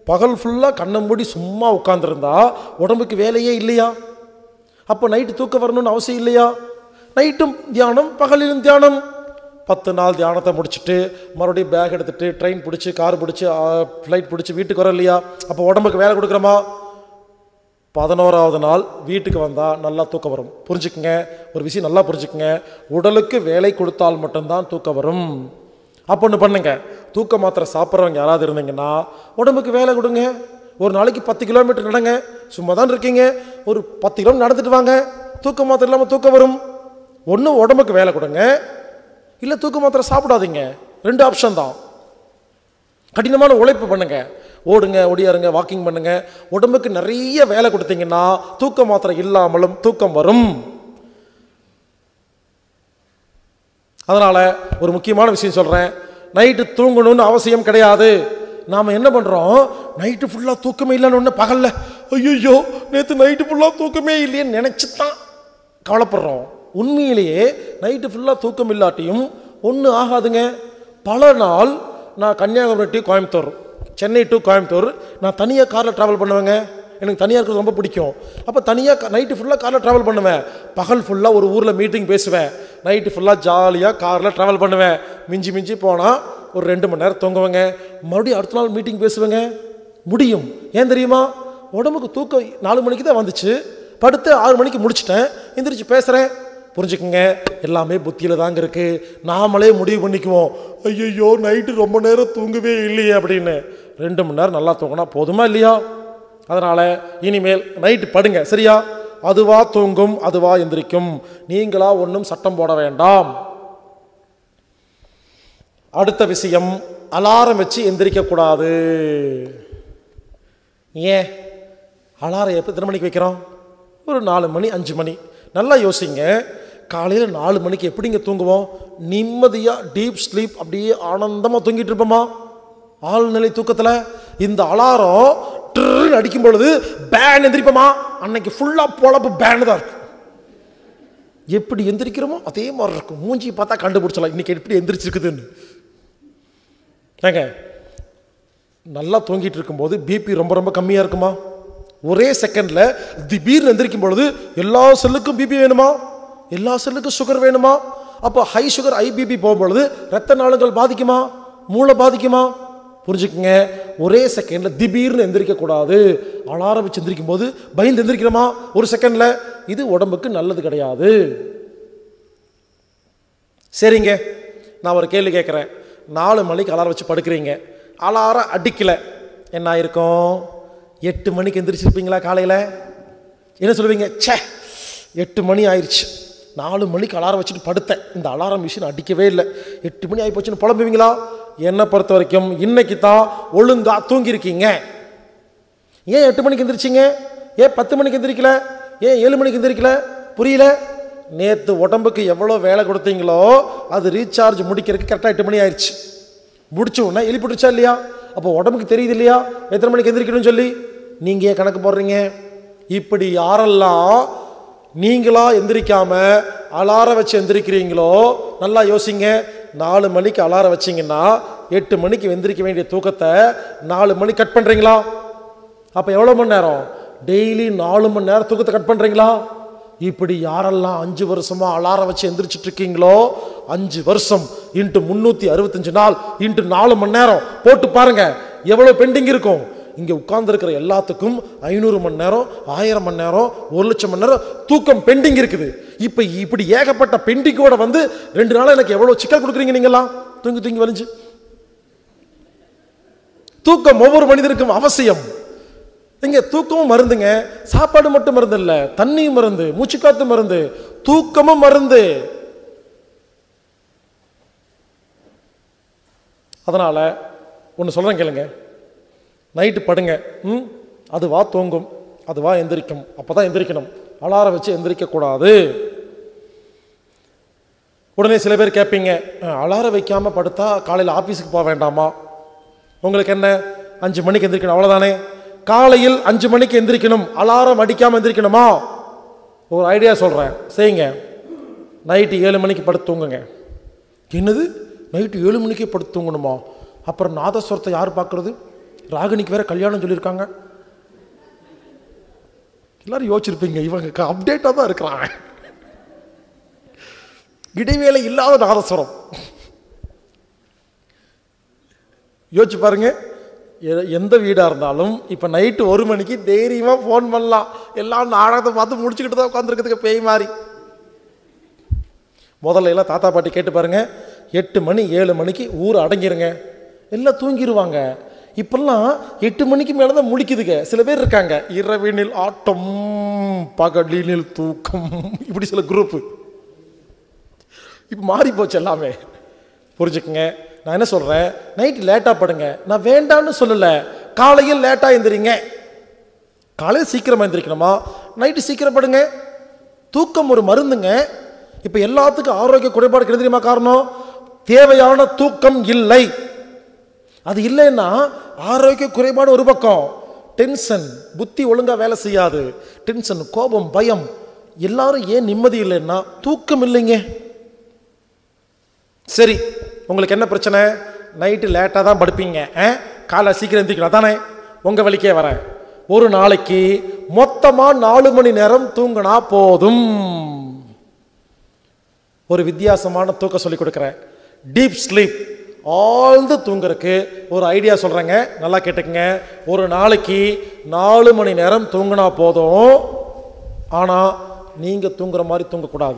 பகல் ஃபுல்லாக கண்ணை மூடி சும்மா உட்காந்துருந்தா உடம்புக்கு வேலையே இல்லையா அப்போ நைட்டு தூக்கம் வரணும்னு அவசியம் இல்லையா நைட்டும் தியானம் பகலிலும் தியானம் பத்து நாள் தியானத்தை முடிச்சுட்டு மறுபடியும் பேக் எடுத்துட்டு ட்ரெயின் பிடிச்சி கார் பிடிச்சி ஃப்ளைட் பிடிச்சி வீட்டுக்கு வர இல்லையா அப்போ உடம்புக்கு வேலை கொடுக்குறோமா பதினோராவது நாள் வீட்டுக்கு வந்தால் நல்லா தூக்கம் வரும் புரிஞ்சுக்குங்க ஒரு விஷயம் நல்லா புரிஞ்சுக்குங்க உடலுக்கு வேலை கொடுத்தால் மட்டும்தான் தூக்கம் வரும் அப்போ ஒன்று பண்ணுங்க தூக்க மாத்திரை சாப்பிட்றவங்க யாராவது இருந்தீங்கன்னா உடம்புக்கு வேலை கொடுங்க ஒரு நாளைக்கு பத்து கிலோமீட்டர் நடங்க சும்மா தான் இருக்கீங்க ஒரு பத்து கிலோமீட்டர் நடந்துட்டு வாங்க தூக்க மாத்திரை இல்லாமல் தூக்கம் வரும் ஒன்று உடம்புக்கு வேலை கொடுங்க இல்லை தூக்க மாத்திரை சாப்பிடாதீங்க ரெண்டு ஆப்ஷன் தான் கடினமான உழைப்பு பண்ணுங்க ஓடுங்க ஒடியாருங்க வாக்கிங் பண்ணுங்க உடம்புக்கு நிறைய வேலை கொடுத்தீங்கன்னா தூக்க மாத்திரை இல்லாமலும் தூக்கம் வரும் அதனால ஒரு முக்கியமான விஷயம் சொல்றேன் நைட்டு தூங்கணும்னு அவசியம் கிடையாது நாம் என்ன பண்ணுறோம் நைட்டு ஃபுல்லாக தூக்கமே இல்லைன்னு ஒன்று பகலில் ஐயோ நேற்று நைட்டு ஃபுல்லாக தூக்கமே இல்லையேன்னு நினச்சி தான் கவலைப்படுறோம் உண்மையிலேயே நைட்டு ஃபுல்லாக தூக்கம் இல்லாட்டியும் ஒன்றும் ஆகாதுங்க பல நாள் நான் கன்னியாகுமரி டு கோயம்புத்தூர் சென்னை டு கோயம்புத்தூர் நான் தனியாக காரில் ட்ராவல் பண்ணுவேங்க எனக்கு தனியாக இருக்கிறது ரொம்ப பிடிக்கும் அப்போ தனியாக நைட்டு ஃபுல்லாக காரில் ட்ராவல் பண்ணுவேன் பகல் ஃபுல்லாக ஒரு ஊரில் மீட்டிங் பேசுவேன் நைட்டு ஃபுல்லாக ஜாலியாக காரில் ட்ராவல் பண்ணுவேன் மிஞ்சி மிஞ்சி போனால் ஒரு ரெண்டு மணி நேரம் தூங்குவேங்க மறுபடியும் அடுத்த நாள் மீட்டிங் பேசுவேங்க முடியும் ஏன் தெரியுமா உடம்புக்கு தூக்கம் நாலு மணிக்கு தான் வந்துச்சு படுத்து ஆறு மணிக்கு முடிச்சிட்டேன் எந்திரிச்சு பேசுகிறேன் புரிஞ்சுக்குங்க எல்லாமே புத்தியில் தாங்க இருக்குது நாமளே முடிவு பண்ணிக்குவோம் ஐயோ நைட்டு ரொம்ப நேரம் தூங்கவே இல்லையே அப்படின்னு ரெண்டு மணி நேரம் நல்லா தூங்கினா போதுமா இல்லையா அதனால் இனிமேல் நைட்டு படுங்க சரியா அதுவா தூங்கும் அதுவா எந்திரிக்கும் நீங்களா ஒன்றும் சட்டம் போட வேண்டாம் அடுத்த விஷயம் அலாரம் வச்சு எந்திரிக்கக்கூடாது ஏன் அலாரம் எப்போ எத்தனை மணிக்கு வைக்கிறோம் ஒரு நாலு மணி அஞ்சு மணி நல்லா யோசிங்க காலையில் நாலு மணிக்கு எப்படிங்க தூங்குவோம் நிம்மதியாக டீப் ஸ்லீப் அப்படியே ஆனந்தமாக தூங்கிட்டு இருப்போமா ஆழ்நிலை தூக்கத்தில் இந்த அலாரம் ட்ருன்னு அடிக்கும் பொழுது பேன் எந்திரிப்போமா அன்னைக்கு ஃபுல்லாக பொழப்பு பேன் தான் இருக்கும் எப்படி எந்திரிக்கிறோமோ அதே மாதிரி இருக்கும் மூஞ்சி பார்த்தா கண்டுபிடிச்சலாம் இன்னைக்கு எப்படி எந்திரிச்சிருக்குதுன்னு ஏங்க நல்லா தூங்கிட்டு இருக்கும்போது பிபி ரொம்ப ரொம்ப கம்மியாக இருக்குமா ஒரே செகண்டில் திடீர்னு எந்திரிக்கும் பொழுது எல்லா செல்லுக்கும் பிபி வேணுமா எல்லா செல்லுக்கும் சுகர் வேணுமா அப்போ ஹை சுகர் ஹை பிபி போகும்பொழுது ரத்த நாளங்கள் பாதிக்குமா மூளை பாதிக்குமா புரிஞ்சுக்குங்க ஒரே செகண்டில் திடீர்னு எந்திரிக்கக்கூடாது அலாரம் வச்சு எந்திரிக்கும் போது பயந்து எந்திரிக்கிறோமா ஒரு செகண்டில் இது உடம்புக்கு நல்லது கிடையாது சரிங்க நான் ஒரு கேள்வி கேட்குறேன் நாலு மணிக்கு அலாரம் வச்சு படுக்கிறீங்க அலாரம் அடிக்கலை என்ன ஆயிருக்கும் எட்டு மணிக்கு எந்திரிச்சிருப்பீங்களா காலையில் என்ன சொல்லுவீங்க ச்சே எட்டு மணி ஆயிடுச்சு நாலு மணிக்கு அலாரம் வச்சுட்டு படுத்தேன் இந்த அலாரம் மிஷின் அடிக்கவே இல்லை எட்டு மணி ஆகி போச்சுன்னு புலம்புவீங்களா என்னை பொறுத்த வரைக்கும் இன்னைக்கு தான் ஒழுங்கா தூங்கியிருக்கீங்க ஏன் எட்டு மணிக்கு எந்திரிச்சிங்க ஏன் பத்து மணிக்கு எந்திரிக்கல ஏன் ஏழு மணிக்கு எந்திரிக்கல புரியல நேற்று உடம்புக்கு எவ்வளோ வேலை கொடுத்தீங்களோ அது ரீசார்ஜ் முடிக்கிறதுக்கு கரெக்டாக எட்டு மணி ஆயிடுச்சு முடிச்ச உடனே எழுப்பிட்டுச்சா இல்லையா அப்போ உடம்புக்கு தெரியுது இல்லையா எத்தனை மணிக்கு எந்திரிக்கணும்னு சொல்லி நீங்கள் ஏன் கணக்கு போடுறீங்க இப்படி யாரெல்லாம் நீங்களா எந்திரிக்காம அலாரம் வச்சு எந்திரிக்கிறீங்களோ நல்லா யோசிங்க நாலு மணிக்கு அலாரம் வச்சிங்கன்னா எட்டு மணிக்கு எந்திரிக்க வேண்டிய தூக்கத்தை நாலு மணி கட் பண்ணுறீங்களா அப்போ எவ்வளோ மணி நேரம் டெய்லி நாலு மணி நேரம் தூக்கத்தை கட் பண்ணுறீங்களா இப்படி யாரெல்லாம் அஞ்சு வருஷமா அலாரம் வச்சு எந்திரிச்சிட்டு இருக்கீங்களோ அஞ்சு வருஷம் இன்ட்டு முந்நூற்றி அறுபத்தஞ்சு நாள் இன்ட்டு நாலு மணி நேரம் போட்டு பாருங்க எவ்வளோ பெண்டிங் இருக்கும் இங்கே உட்கார்ந்துருக்கிற எல்லாத்துக்கும் ஐநூறு மணி நேரம் ஆயிரம் மணி நேரம் ஒரு லட்சம் மணி நேரம் தூக்கம் பெண்டிங் இருக்குது இப்போ இப்படி ஏகப்பட்ட பெண்டிங்கோட வந்து ரெண்டு நாளாக எனக்கு எவ்வளோ சிக்கல் கொடுக்குறீங்க நீங்களாம் தூங்கி தூங்கி வலிஞ்சு தூக்கம் ஒவ்வொரு மனிதனுக்கும் அவசியம் இங்க தூக்கமும் மருந்துங்க சாப்பாடு மட்டும் மருந்து இல்ல தண்ணியும் மருந்து மூச்சுக்காத்து மருந்து தூக்கமும் மருந்து அதனால ஒன்று சொல்றேன் கேளுங்க நைட்டு படுங்க ம் அதுவா தூங்கும் அதுவா எந்திரிக்கும் அப்பதான் எந்திரிக்கணும் அலாரம் வச்சு எந்திரிக்க கூடாது உடனே சில பேர் கேட்பீங்க "அஹ், அலாரம் வைக்காம படுத்தா காலையில் ஆஃபீஸுக்கு போக வேண்டாமா உங்களுக்கு என்ன அஞ்சு மணிக்கு எந்திரிக்கணும் அவ்வளோதானே காலையில் அஞ்சு மணிக்கு எந்திரிக்கணும் அலாரம் அடிக்காமல் எந்திரிக்கணுமா ஒரு ஐடியா சொல்கிறேன் செய்யுங்க நைட்டு ஏழு மணிக்கு படுத்து தூங்குங்க என்னது நைட்டு ஏழு மணிக்கு படுத்து தூங்கணுமா அப்புறம் நாதஸ்வரத்தை யார் பார்க்குறது ராகினிக்கு வேற கல்யாணம் சொல்லியிருக்காங்க எல்லாரும் யோசிச்சிருப்பீங்க இவங்க அப்டேட்டாக தான் இருக்கிறாங்க இடைவேளை இல்லாத நாதஸ்வரம் யோசிச்சு பாருங்க எ- எந்த வீடாக இருந்தாலும் இப்போ நைட்டு ஒரு மணிக்கு தைரியமாக ஃபோன் பண்ணலாம் எல்லாம் நாடகத்தை பார்த்து முடிச்சுக்கிட்டு தான் உட்காந்துருக்குதுக்கு பேய் மாதிரி முதல்ல எல்லாம் தாத்தா பாட்டி கேட்டு பாருங்க எட்டு மணி ஏழு மணிக்கு ஊர் அடங்கிருங்க எல்லாம் தூங்கிடுவாங்க இப்பெல்லாம் எட்டு மணிக்கு மேலே தான் முழிக்குதுங்க சில பேர் இருக்காங்க இரவினில் ஆட்டம் பகலினில் தூக்கம் இப்படி சில குரூப்பு இப்போ மாறி போச்சு எல்லாமே புரிஞ்சுக்குங்க நான் என்ன சொல்கிறேன் நைட்டு லேட்டாக படுங்க நான் வேண்டான்னு சொல்லலை காலையில் லேட்டாக எந்திரிங்க காலையில் சீக்கிரமாக எந்திரிக்கணுமா நைட்டு சீக்கிரம் படுங்க தூக்கம் ஒரு மருந்துங்க இப்போ எல்லாத்துக்கும் ஆரோக்கிய குறைபாடு கிடையாது தெரியுமா காரணம் தேவையான தூக்கம் இல்லை அது இல்லைன்னா ஆரோக்கிய குறைபாடு ஒரு பக்கம் டென்ஷன் புத்தி ஒழுங்கா வேலை செய்யாது டென்ஷன் கோபம் பயம் எல்லாரும் ஏன் நிம்மதி இல்லைன்னா தூக்கம் இல்லைங்க சரி உங்களுக்கு என்ன பிரச்சனை நைட்டு லேட்டாக தான் படுப்பீங்க ஆ? காலை சீக்கிரம் எந்திரிக்கலாம் தானே உங்கள் வழிக்கே வரேன் ஒரு நாளைக்கு மொத்தமாக நாலு மணி நேரம் தூங்கினா போதும் ஒரு வித்தியாசமான தூக்கம் சொல்லி கொடுக்குறேன் டீப் ஸ்லீப் ஆழ்ந்து தூங்குறதுக்கு ஒரு ஐடியா சொல்கிறேங்க நல்லா கேட்டுக்கங்க ஒரு நாளைக்கு நாலு மணி நேரம் தூங்கினா போதும் ஆனால் நீங்கள் தூங்குற மாதிரி தூங்கக்கூடாது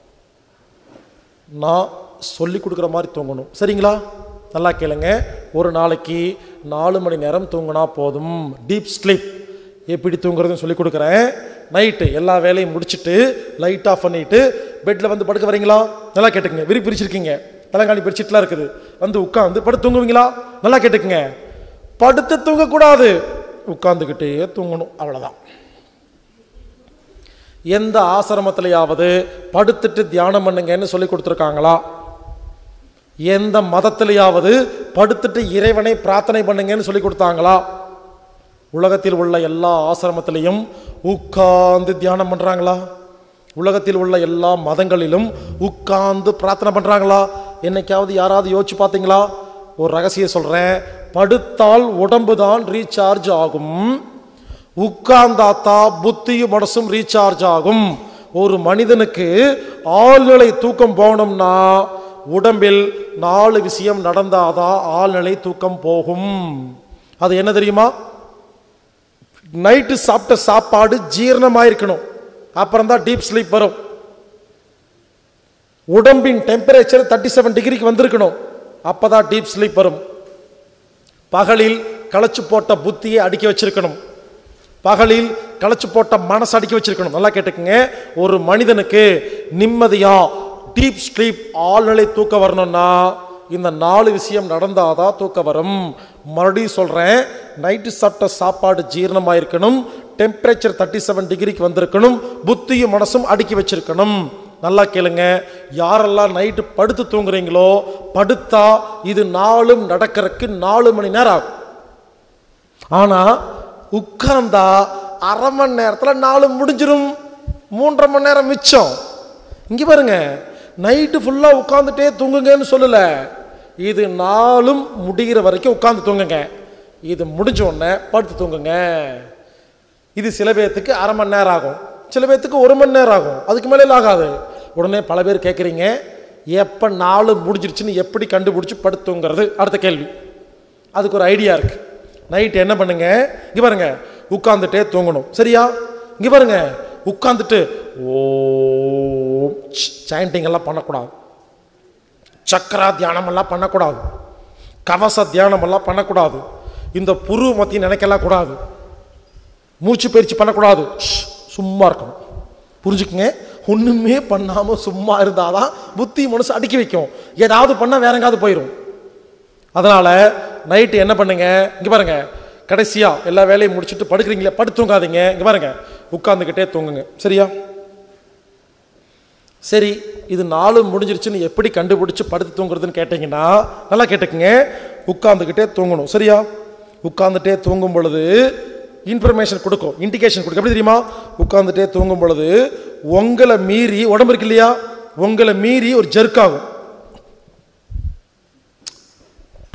நான் சொல்லி கொடுக்குற மாதிரி தூங்கணும் சரிங்களா நல்லா கேளுங்க ஒரு நாளைக்கு நாலு மணி நேரம் தூங்கினா போதும் டீப் ஸ்லீப் எப்படி தூங்குறதுன்னு சொல்லி கொடுக்குறேன் நைட்டு எல்லா வேலையும் முடிச்சுட்டு லைட் ஆஃப் பண்ணிட்டு பெட்டில் வந்து படுக்க வரீங்களா நல்லா கேட்டுக்குங்க விரி பிரிச்சிருக்கீங்க தலைகாணி பெட்ஷீட்லாம் இருக்குது வந்து உட்காந்து படுத்து தூங்குவீங்களா நல்லா கேட்டுக்குங்க படுத்து தூங்கக்கூடாது உட்காந்துக்கிட்டே தூங்கணும் அவ்வளோதான் எந்த ஆசிரமத்திலையாவது படுத்துட்டு தியானம் பண்ணுங்கன்னு சொல்லி கொடுத்துருக்காங்களா எந்த மதத்திலையாவது படுத்துட்டு இறைவனை பிரார்த்தனை பண்ணுங்கன்னு சொல்லி கொடுத்தாங்களா உலகத்தில் உள்ள எல்லா ஆசிரமத்திலையும் உட்கார்ந்து தியானம் பண்றாங்களா உலகத்தில் உள்ள எல்லா மதங்களிலும் உட்கார்ந்து பிரார்த்தனை பண்றாங்களா என்னைக்காவது யாராவது யோசிச்சு பார்த்தீங்களா ஒரு ரகசியம் சொல்றேன் படுத்தால் உடம்பு தான் ரீசார்ஜ் ஆகும் உட்கார்ந்தாத்தா புத்தியும் மனசும் ரீசார்ஜ் ஆகும் ஒரு மனிதனுக்கு ஆழ்நிலை தூக்கம் போகணும்னா உடம்பில் நாலு விஷயம் நடந்தாதான் ஆழ்நிலை தூக்கம் போகும் அது என்ன தெரியுமா நைட்டு சாப்பிட்ட சாப்பாடு ஜீரணமாயிருக்கணும் அப்புறம் தான் டீப் ஸ்லீப் வரும் உடம்பின் டெம்பரேச்சர் தேர்ட்டி செவன் டிகிரிக்கு வந்திருக்கணும் அப்பதான் டீப் ஸ்லீப் வரும் பகலில் களைச்சு போட்ட புத்தியை அடுக்கி வச்சிருக்கணும் பகலில் களைச்சு போட்ட மனசு அடுக்கி வச்சிருக்கணும் நல்லா கேட்டுக்கங்க ஒரு மனிதனுக்கு நிம்மதியா டீப் ஸ்லீப் ஆழ்நிலை தூக்கம் வரணும்னா இந்த நாலு விஷயம் நடந்தாதான் தூக்கம் வரும் மறுபடியும் சொல்றேன் நைட்டு சாப்பிட்ட சாப்பாடு ஜீரணமாக இருக்கணும் டெம்பரேச்சர் தேர்ட்டி செவன் டிகிரிக்கு வந்திருக்கணும் புத்தியும் மனசும் அடுக்கி வச்சிருக்கணும் நல்லா கேளுங்க யாரெல்லாம் நைட்டு படுத்து தூங்குறீங்களோ படுத்தா இது நாளும் நடக்கிறதுக்கு நாலு மணி நேரம் ஆகும் ஆனா உட்கார்ந்தா அரை மணி நேரத்தில் நாலு முடிஞ்சிரும் மூன்றரை மணி நேரம் மிச்சம் இங்க பாருங்க நைட்டு ஃபுல்லாக உட்காந்துட்டே தூங்குங்கன்னு சொல்லல இது நாளும் முடிகிற வரைக்கும் உட்காந்து தூங்குங்க இது முடிஞ்ச உடனே படுத்து தூங்குங்க இது சில பேர்த்துக்கு அரை மணி நேரம் ஆகும் சில பேர்த்துக்கு ஒரு மணி நேரம் ஆகும் அதுக்கு மேலே ஆகாது உடனே பல பேர் கேட்குறீங்க எப்போ நாலு முடிஞ்சிருச்சுன்னு எப்படி கண்டுபிடிச்சி படுத்து தூங்குறது அடுத்த கேள்வி அதுக்கு ஒரு ஐடியா இருக்கு நைட் என்ன பண்ணுங்க இங்க பாருங்க உட்காந்துட்டே தூங்கணும் சரியா இங்க பாருங்க உட்காந்துட்டு ஓம் சாண்டிங் எல்லாம் பண்ணக்கூடாது சக்கரா தியானம் எல்லாம் பண்ணக்கூடாது கவச தியானம் எல்லாம் பண்ணக்கூடாது இந்த புரு மத்தி நினைக்கலாம் கூடாது மூச்சு பயிற்சி பண்ணக்கூடாது ஷ், சும்மா இருக்கணும் புரிஞ்சுக்குங்க ஒண்ணுமே பண்ணாம சும்மா இருந்தாதான் புத்தி மனசு அடுக்கி வைக்கும் ஏதாவது பண்ணா வேற எங்காவது போயிடும் அதனால நைட்டு என்ன பண்ணுங்க இங்க பாருங்க கடைசியா எல்லா வேலையும் முடிச்சுட்டு படுக்கிறீங்களே படுத்து தூங்காதீங்க இங்க பாருங்க உட்காந்துக்கிட்டே தூங்குங்க சரியா சரி இது நாலு முடிஞ்சிருச்சுன்னு எப்படி கண்டுபிடிச்சு படுத்து தூங்குறதுன்னு கேட்டீங்கன்னா நல்லா கேட்டுக்குங்க உட்காந்துக்கிட்டே தூங்கணும் சரியா உட்காந்துட்டே தூங்கும் பொழுது இன்ஃபர்மேஷன் கொடுக்கும் இண்டிகேஷன் கொடுக்கும் எப்படி தெரியுமா உட்காந்துட்டே தூங்கும் பொழுது உங்களை மீறி உடம்பு இருக்கு இல்லையா உங்களை மீறி ஒரு ஜெர்க் ஆகும்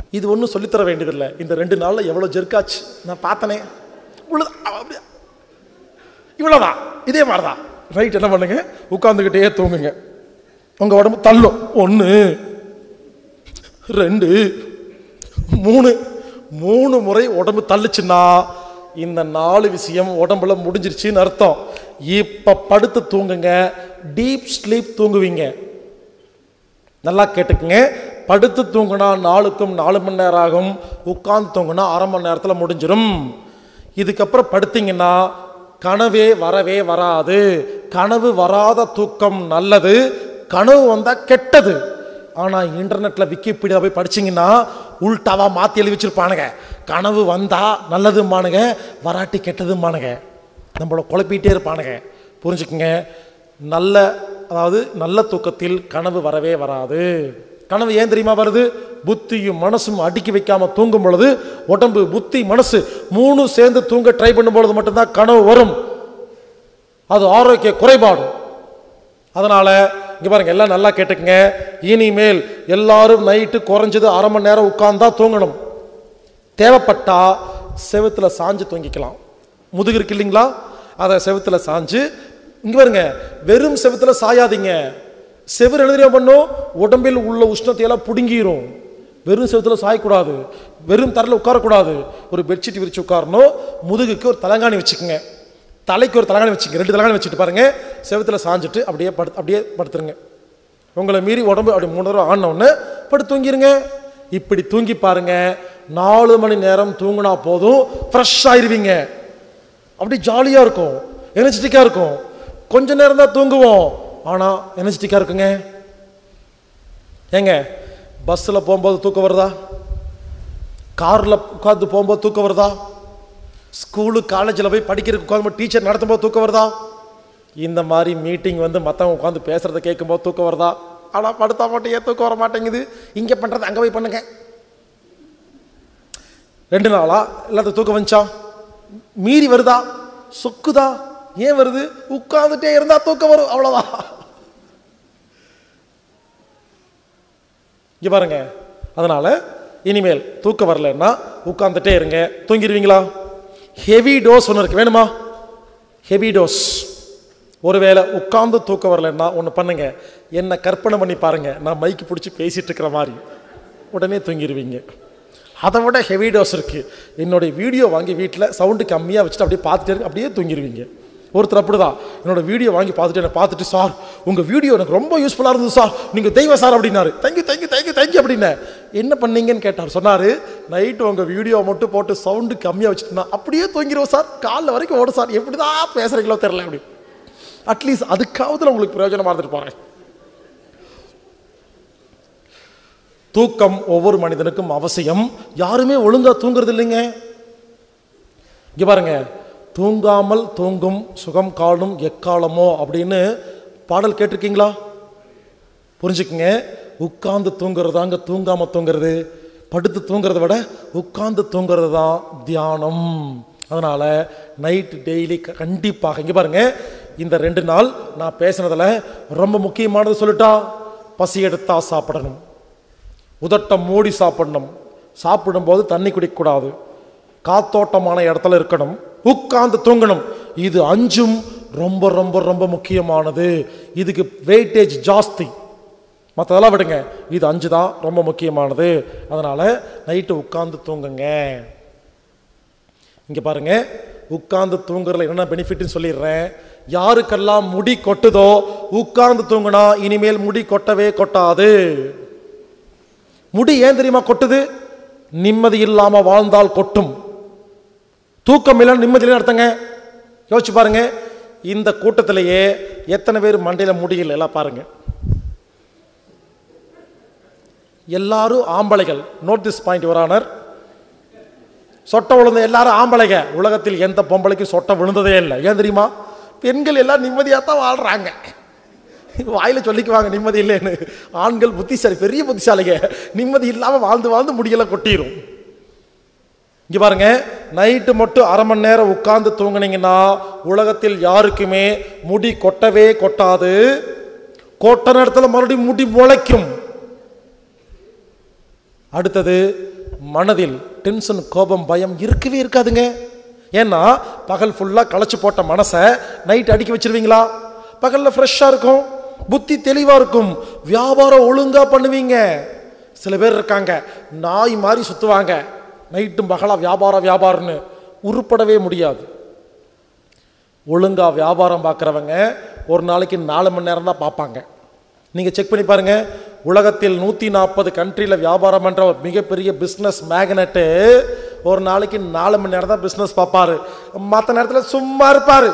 இது ஒன்றும் சொல்லித்தர வேண்டியதில்லை இந்த ரெண்டு நாளில் எவ்வளோ ஜெர்க்காச்சு நான் பார்த்தனே இவ்வளோ அப்படியா இவ்வளோதான் இதே மாதிரி தான் ரைட் என்ன பண்ணுங்க உட்காந்துக்கிட்டே தூங்குங்க உங்கள் உடம்பு தள்ளும் ஒன்று ரெண்டு மூணு மூணு முறை உடம்பு தள்ளுச்சுன்னா இந்த நாலு விஷயம் உடம்புல முடிஞ்சிருச்சுன்னு அர்த்தம் இப்போ படுத்து தூங்குங்க டீப் ஸ்லீப் தூங்குவீங்க நல்லா கேட்டுக்குங்க படுத்து தூங்குனா நாலுக்கும் நாலு மணி நேரம் ஆகும் உட்கார்ந்து தூங்குனா அரை மணி நேரத்தில் முடிஞ்சிடும் இதுக்கப்புறம் படுத்தீங்கன்னா கனவே வரவே வராது கனவு வராத தூக்கம் நல்லது கனவு வந்தால் கெட்டது ஆனால் இன்டர்நெட்டில் விக்கிபீடியா போய் படிச்சீங்கன்னா உள்டாவா மாற்றி எழுதி வச்சிருப்பானுங்க கனவு வந்தால் நல்லதுமானுங்க வராட்டி கெட்டதுமானுங்க நம்மளை குழப்பிட்டே இருப்பானுங்க புரிஞ்சுக்குங்க நல்ல அதாவது நல்ல தூக்கத்தில் கனவு வரவே வராது கனவு ஏன் தெரியுமா வருது புத்தியும் மனசும் அடுக்கி வைக்காம தூங்கும் பொழுது உடம்பு புத்தி மனசு மூணு சேர்ந்து தூங்க ட்ரை பண்ணும் பொழுது மட்டும்தான் கனவு வரும் அது ஆரோக்கிய குறைபாடு அதனால இங்க பாருங்க எல்லாம் நல்லா கேட்டுக்கங்க இனிமேல் எல்லாரும் நைட்டு குறைஞ்சது அரை மணி நேரம் உட்கார்ந்தா தூங்கணும் தேவைப்பட்டா செவுத்துல சாஞ்சு தூங்கிக்கலாம் முதுகு இருக்கு இல்லைங்களா அதை செவுத்துல சாஞ்சு இங்க பாருங்க வெறும் செவுத்துல சாயாதீங்க செவுரு எழுதியா பண்ணும் உடம்பில் உள்ள உஷ்ணத்தை எல்லாம் புடுங்கிரும் வெறும் செவுத்துல சாயக்கூடாது வெறும் தரையில் உட்காரக்கூடாது ஒரு பெட்ஷீட் விரிச்சு உட்காரணும் முதுகுக்கு ஒரு தலங்காணி வச்சுக்கோங்க தலைக்கு ஒரு தலகாணி வச்சுங்க ரெண்டு தலகாணி வச்சுட்டு பாருங்க செவுத்துல சாஞ்சிட்டு அப்படியே படு அப்படியே படுத்துருங்க உங்களை மீறி உடம்பு அப்படி மூணு தடவை ஆடின உடனே படுத்து தூங்கிருங்க இப்படி தூங்கி பாருங்க நாலு மணி நேரம் தூங்கினா போதும் ஃப்ரெஷ் ஆயிருவீங்க அப்படி ஜாலியாக இருக்கும் எனர்ஜெட்டிக்காக இருக்கும் கொஞ்ச நேரம் தான் தூங்குவோம் ஆனால் எனர்ஜெட்டிக்காக இருக்குங்க ஏங்க பஸ்ஸில் போகும்போது தூக்கம் வருதா காரில் உட்காந்து போகும்போது தூக்கம் வருதா ஸ்கூலு காலேஜில் போய் படிக்கிறதுக்கு உட்காந்து டீச்சர் நடத்தும்போது தூக்கம் வருதா இந்த மாதிரி மீட்டிங் வந்து மற்றவங்க உட்காந்து பேசுகிறத கேட்கும்போது தூக்கம் வருதா ஆனால் படுத்தா மட்டும் ஏன் தூக்கம் வர மாட்டேங்குது இங்கே பண்ணுறது அங்கே போய் பண்ணுங்க ரெண்டு நாளா எல்லாத்துக்கும் தூக்கம் வந்துச்சா மீறி வருதா சொக்குதா ஏன் வருது உட்கார்ந்துட்டே இருந்தா தூக்கம் வரும் அவ்வளோதான் இங்க பாருங்க அதனால இனிமேல் தூக்கம் வரலன்னா உட்கார்ந்துட்டே இருங்க தூங்கிடுவீங்களா ஹெவி டோஸ் ஒன்று இருக்கு வேணுமா ஹெவி டோஸ் ஒருவேளை உட்கார்ந்து தூக்கம் வரலன்னா ஒன்று பண்ணுங்க என்ன கற்பனை பண்ணி பாருங்க நான் மைக்கு பிடிச்சி பேசிட்டு இருக்கிற மாதிரி உடனே தூங்கிடுவீங்க அதை விட ஹெவி டோஸ் இருக்கு என்னுடைய வீடியோ வாங்கி வீட்டில் சவுண்டு கம்மியாக வச்சுட்டு அப்படியே பார்த்துட்டே இருக்கு அப்படியே தூங்கிடுவீங்க ஒருத்தர் அப்படிதான் என்னோட வீடியோ வாங்கி பார்த்துட்டு என்னை பார்த்துட்டு சார் உங்கள் வீடியோ எனக்கு ரொம்ப யூஸ்ஃபுல்லாக இருந்தது சார் நீங்கள் தெய்வ சார் அப்படின்னாரு தேங்க்யூ தேங்க்யூ தேங்க்யூ தேங்க்யூ அப்படின்னேன் என்ன பண்ணீங்கன்னு கேட்டார் சொன்னார் நைட்டு உங்கள் வீடியோ மட்டும் போட்டு சவுண்டு கம்மியாக வச்சுட்டுனா அப்படியே தூங்கிடுவோம் சார் காலைல வரைக்கும் ஓடும் சார் எப்படி தான் பேசுகிறீங்களோ தெரில அப்படி அட்லீஸ்ட் அதுக்காவது நான் உங்களுக்கு பிரயோஜனமாக இருந்துட்டு போகிறேன் தூக்கம் ஒவ்வொரு மனிதனுக்கும் அவசியம் யாருமே ஒழுங்கா தூங்குறது இல்லைங்க இங்க பாருங்க தூங்காமல் தூங்கும் சுகம் காணும் எக்காலமோ அப்படின்னு பாடல் கேட்டிருக்கீங்களா புரிஞ்சுக்குங்க உட்கார்ந்து தூங்குறதாங்க தூங்காம தூங்குறது படுத்து தூங்குறத விட உட்கார்ந்து தூங்குறது தான் தியானம் அதனால நைட் டெய்லி கண்டிப்பாக இங்க பாருங்க இந்த ரெண்டு நாள் நான் பேசுனதுல ரொம்ப முக்கியமானது சொல்லிட்டா பசி எடுத்தா சாப்பிடணும் உதட்டம் மூடி சாப்பிடணும் சாப்பிடும்போது தண்ணி குடிக்கக்கூடாது காத்தோட்டமான இடத்துல இருக்கணும் உட்கார்ந்து தூங்கணும் இது அஞ்சும் ரொம்ப ரொம்ப ரொம்ப முக்கியமானது இதுக்கு வெயிட்டேஜ் ஜாஸ்தி மற்றதெல்லாம் விடுங்க இது அஞ்சு தான் ரொம்ப முக்கியமானது அதனால நைட்டு உட்கார்ந்து தூங்குங்க இங்க பாருங்க உட்கார்ந்து தூங்குறதுல என்னென்ன பெனிஃபிட்னு சொல்லிடுறேன் யாருக்கெல்லாம் முடி கொட்டுதோ உட்கார்ந்து தூங்குனா இனிமேல் முடி கொட்டவே கொட்டாது முடி ஏன் தெரியுமா கொட்டுது நிம்மதி இல்லாம வாழ்ந்தால் கொட்டும் தூக்கம் இல்லைன்னு நிம்மதி இல்லைன்னு அர்த்தங்க யோசிச்சு பாருங்க இந்த கூட்டத்திலேயே எத்தனை பேர் மண்டையில முடியல எல்லாம் பாருங்க எல்லாரும் ஆம்பளைகள் நோட் திஸ் பாயிண்ட் யுவரானர் சொட்டை விழுந்த எல்லாரும் ஆம்பளைங்க உலகத்தில் எந்த பொம்பளைக்கும் சொட்டை விழுந்ததே இல்லை ஏன் தெரியுமா பெண்கள் எல்லாம் நிம்மதியாக தான் வாழ்றாங்க வாயில சொல்லிக்குவாங்க நிம்மதி இல்லைன்னு ஆண்கள் புத்திசாலி பெரிய புத்திசாலிங்க நிம்மதி இல்லாம வாழ்ந்து வாழ்ந்து முடியல கொட்டிரும் இங்க பாருங்க நைட்டு மட்டும் அரை மணி நேரம் உட்கார்ந்து தூங்குனீங்கன்னா உலகத்தில் யாருக்குமே முடி கொட்டவே கொட்டாது கொட்ட நேரத்தில் மறுபடியும் முடி முளைக்கும் அடுத்தது மனதில் டென்ஷன் கோபம் பயம் இருக்கவே இருக்காதுங்க ஏன்னா பகல் ஃபுல்லாக களைச்சு போட்ட மனசை நைட் அடுக்கி வச்சிருவீங்களா பகலில் ஃப்ரெஷ்ஷாக இருக்கும் புத்தி தெளிவாக இருக்கும் வியாபாரம் ஒழுங்காக பண்ணுவீங்க சில பேர் இருக்காங்க நாய் மாதிரி சுற்றுவாங்க நைட்டும் பகலாக வியாபாரம் வியாபாரம்னு உருப்படவே முடியாது ஒழுங்காக வியாபாரம் பார்க்குறவங்க ஒரு நாளைக்கு நாலு மணி நேரம் தான் பார்ப்பாங்க நீங்கள் செக் பண்ணி பாருங்கள் உலகத்தில் நூற்றி நாற்பது கண்ட்ரியில் வியாபாரம் பண்ணுற ஒரு மிகப்பெரிய பிஸ்னஸ் மேக்னெட்டு ஒரு நாளைக்கு நாலு மணி நேரம் தான் பிஸ்னஸ் பார்ப்பாரு மற்ற நேரத்தில் சும்மா இருப்பார்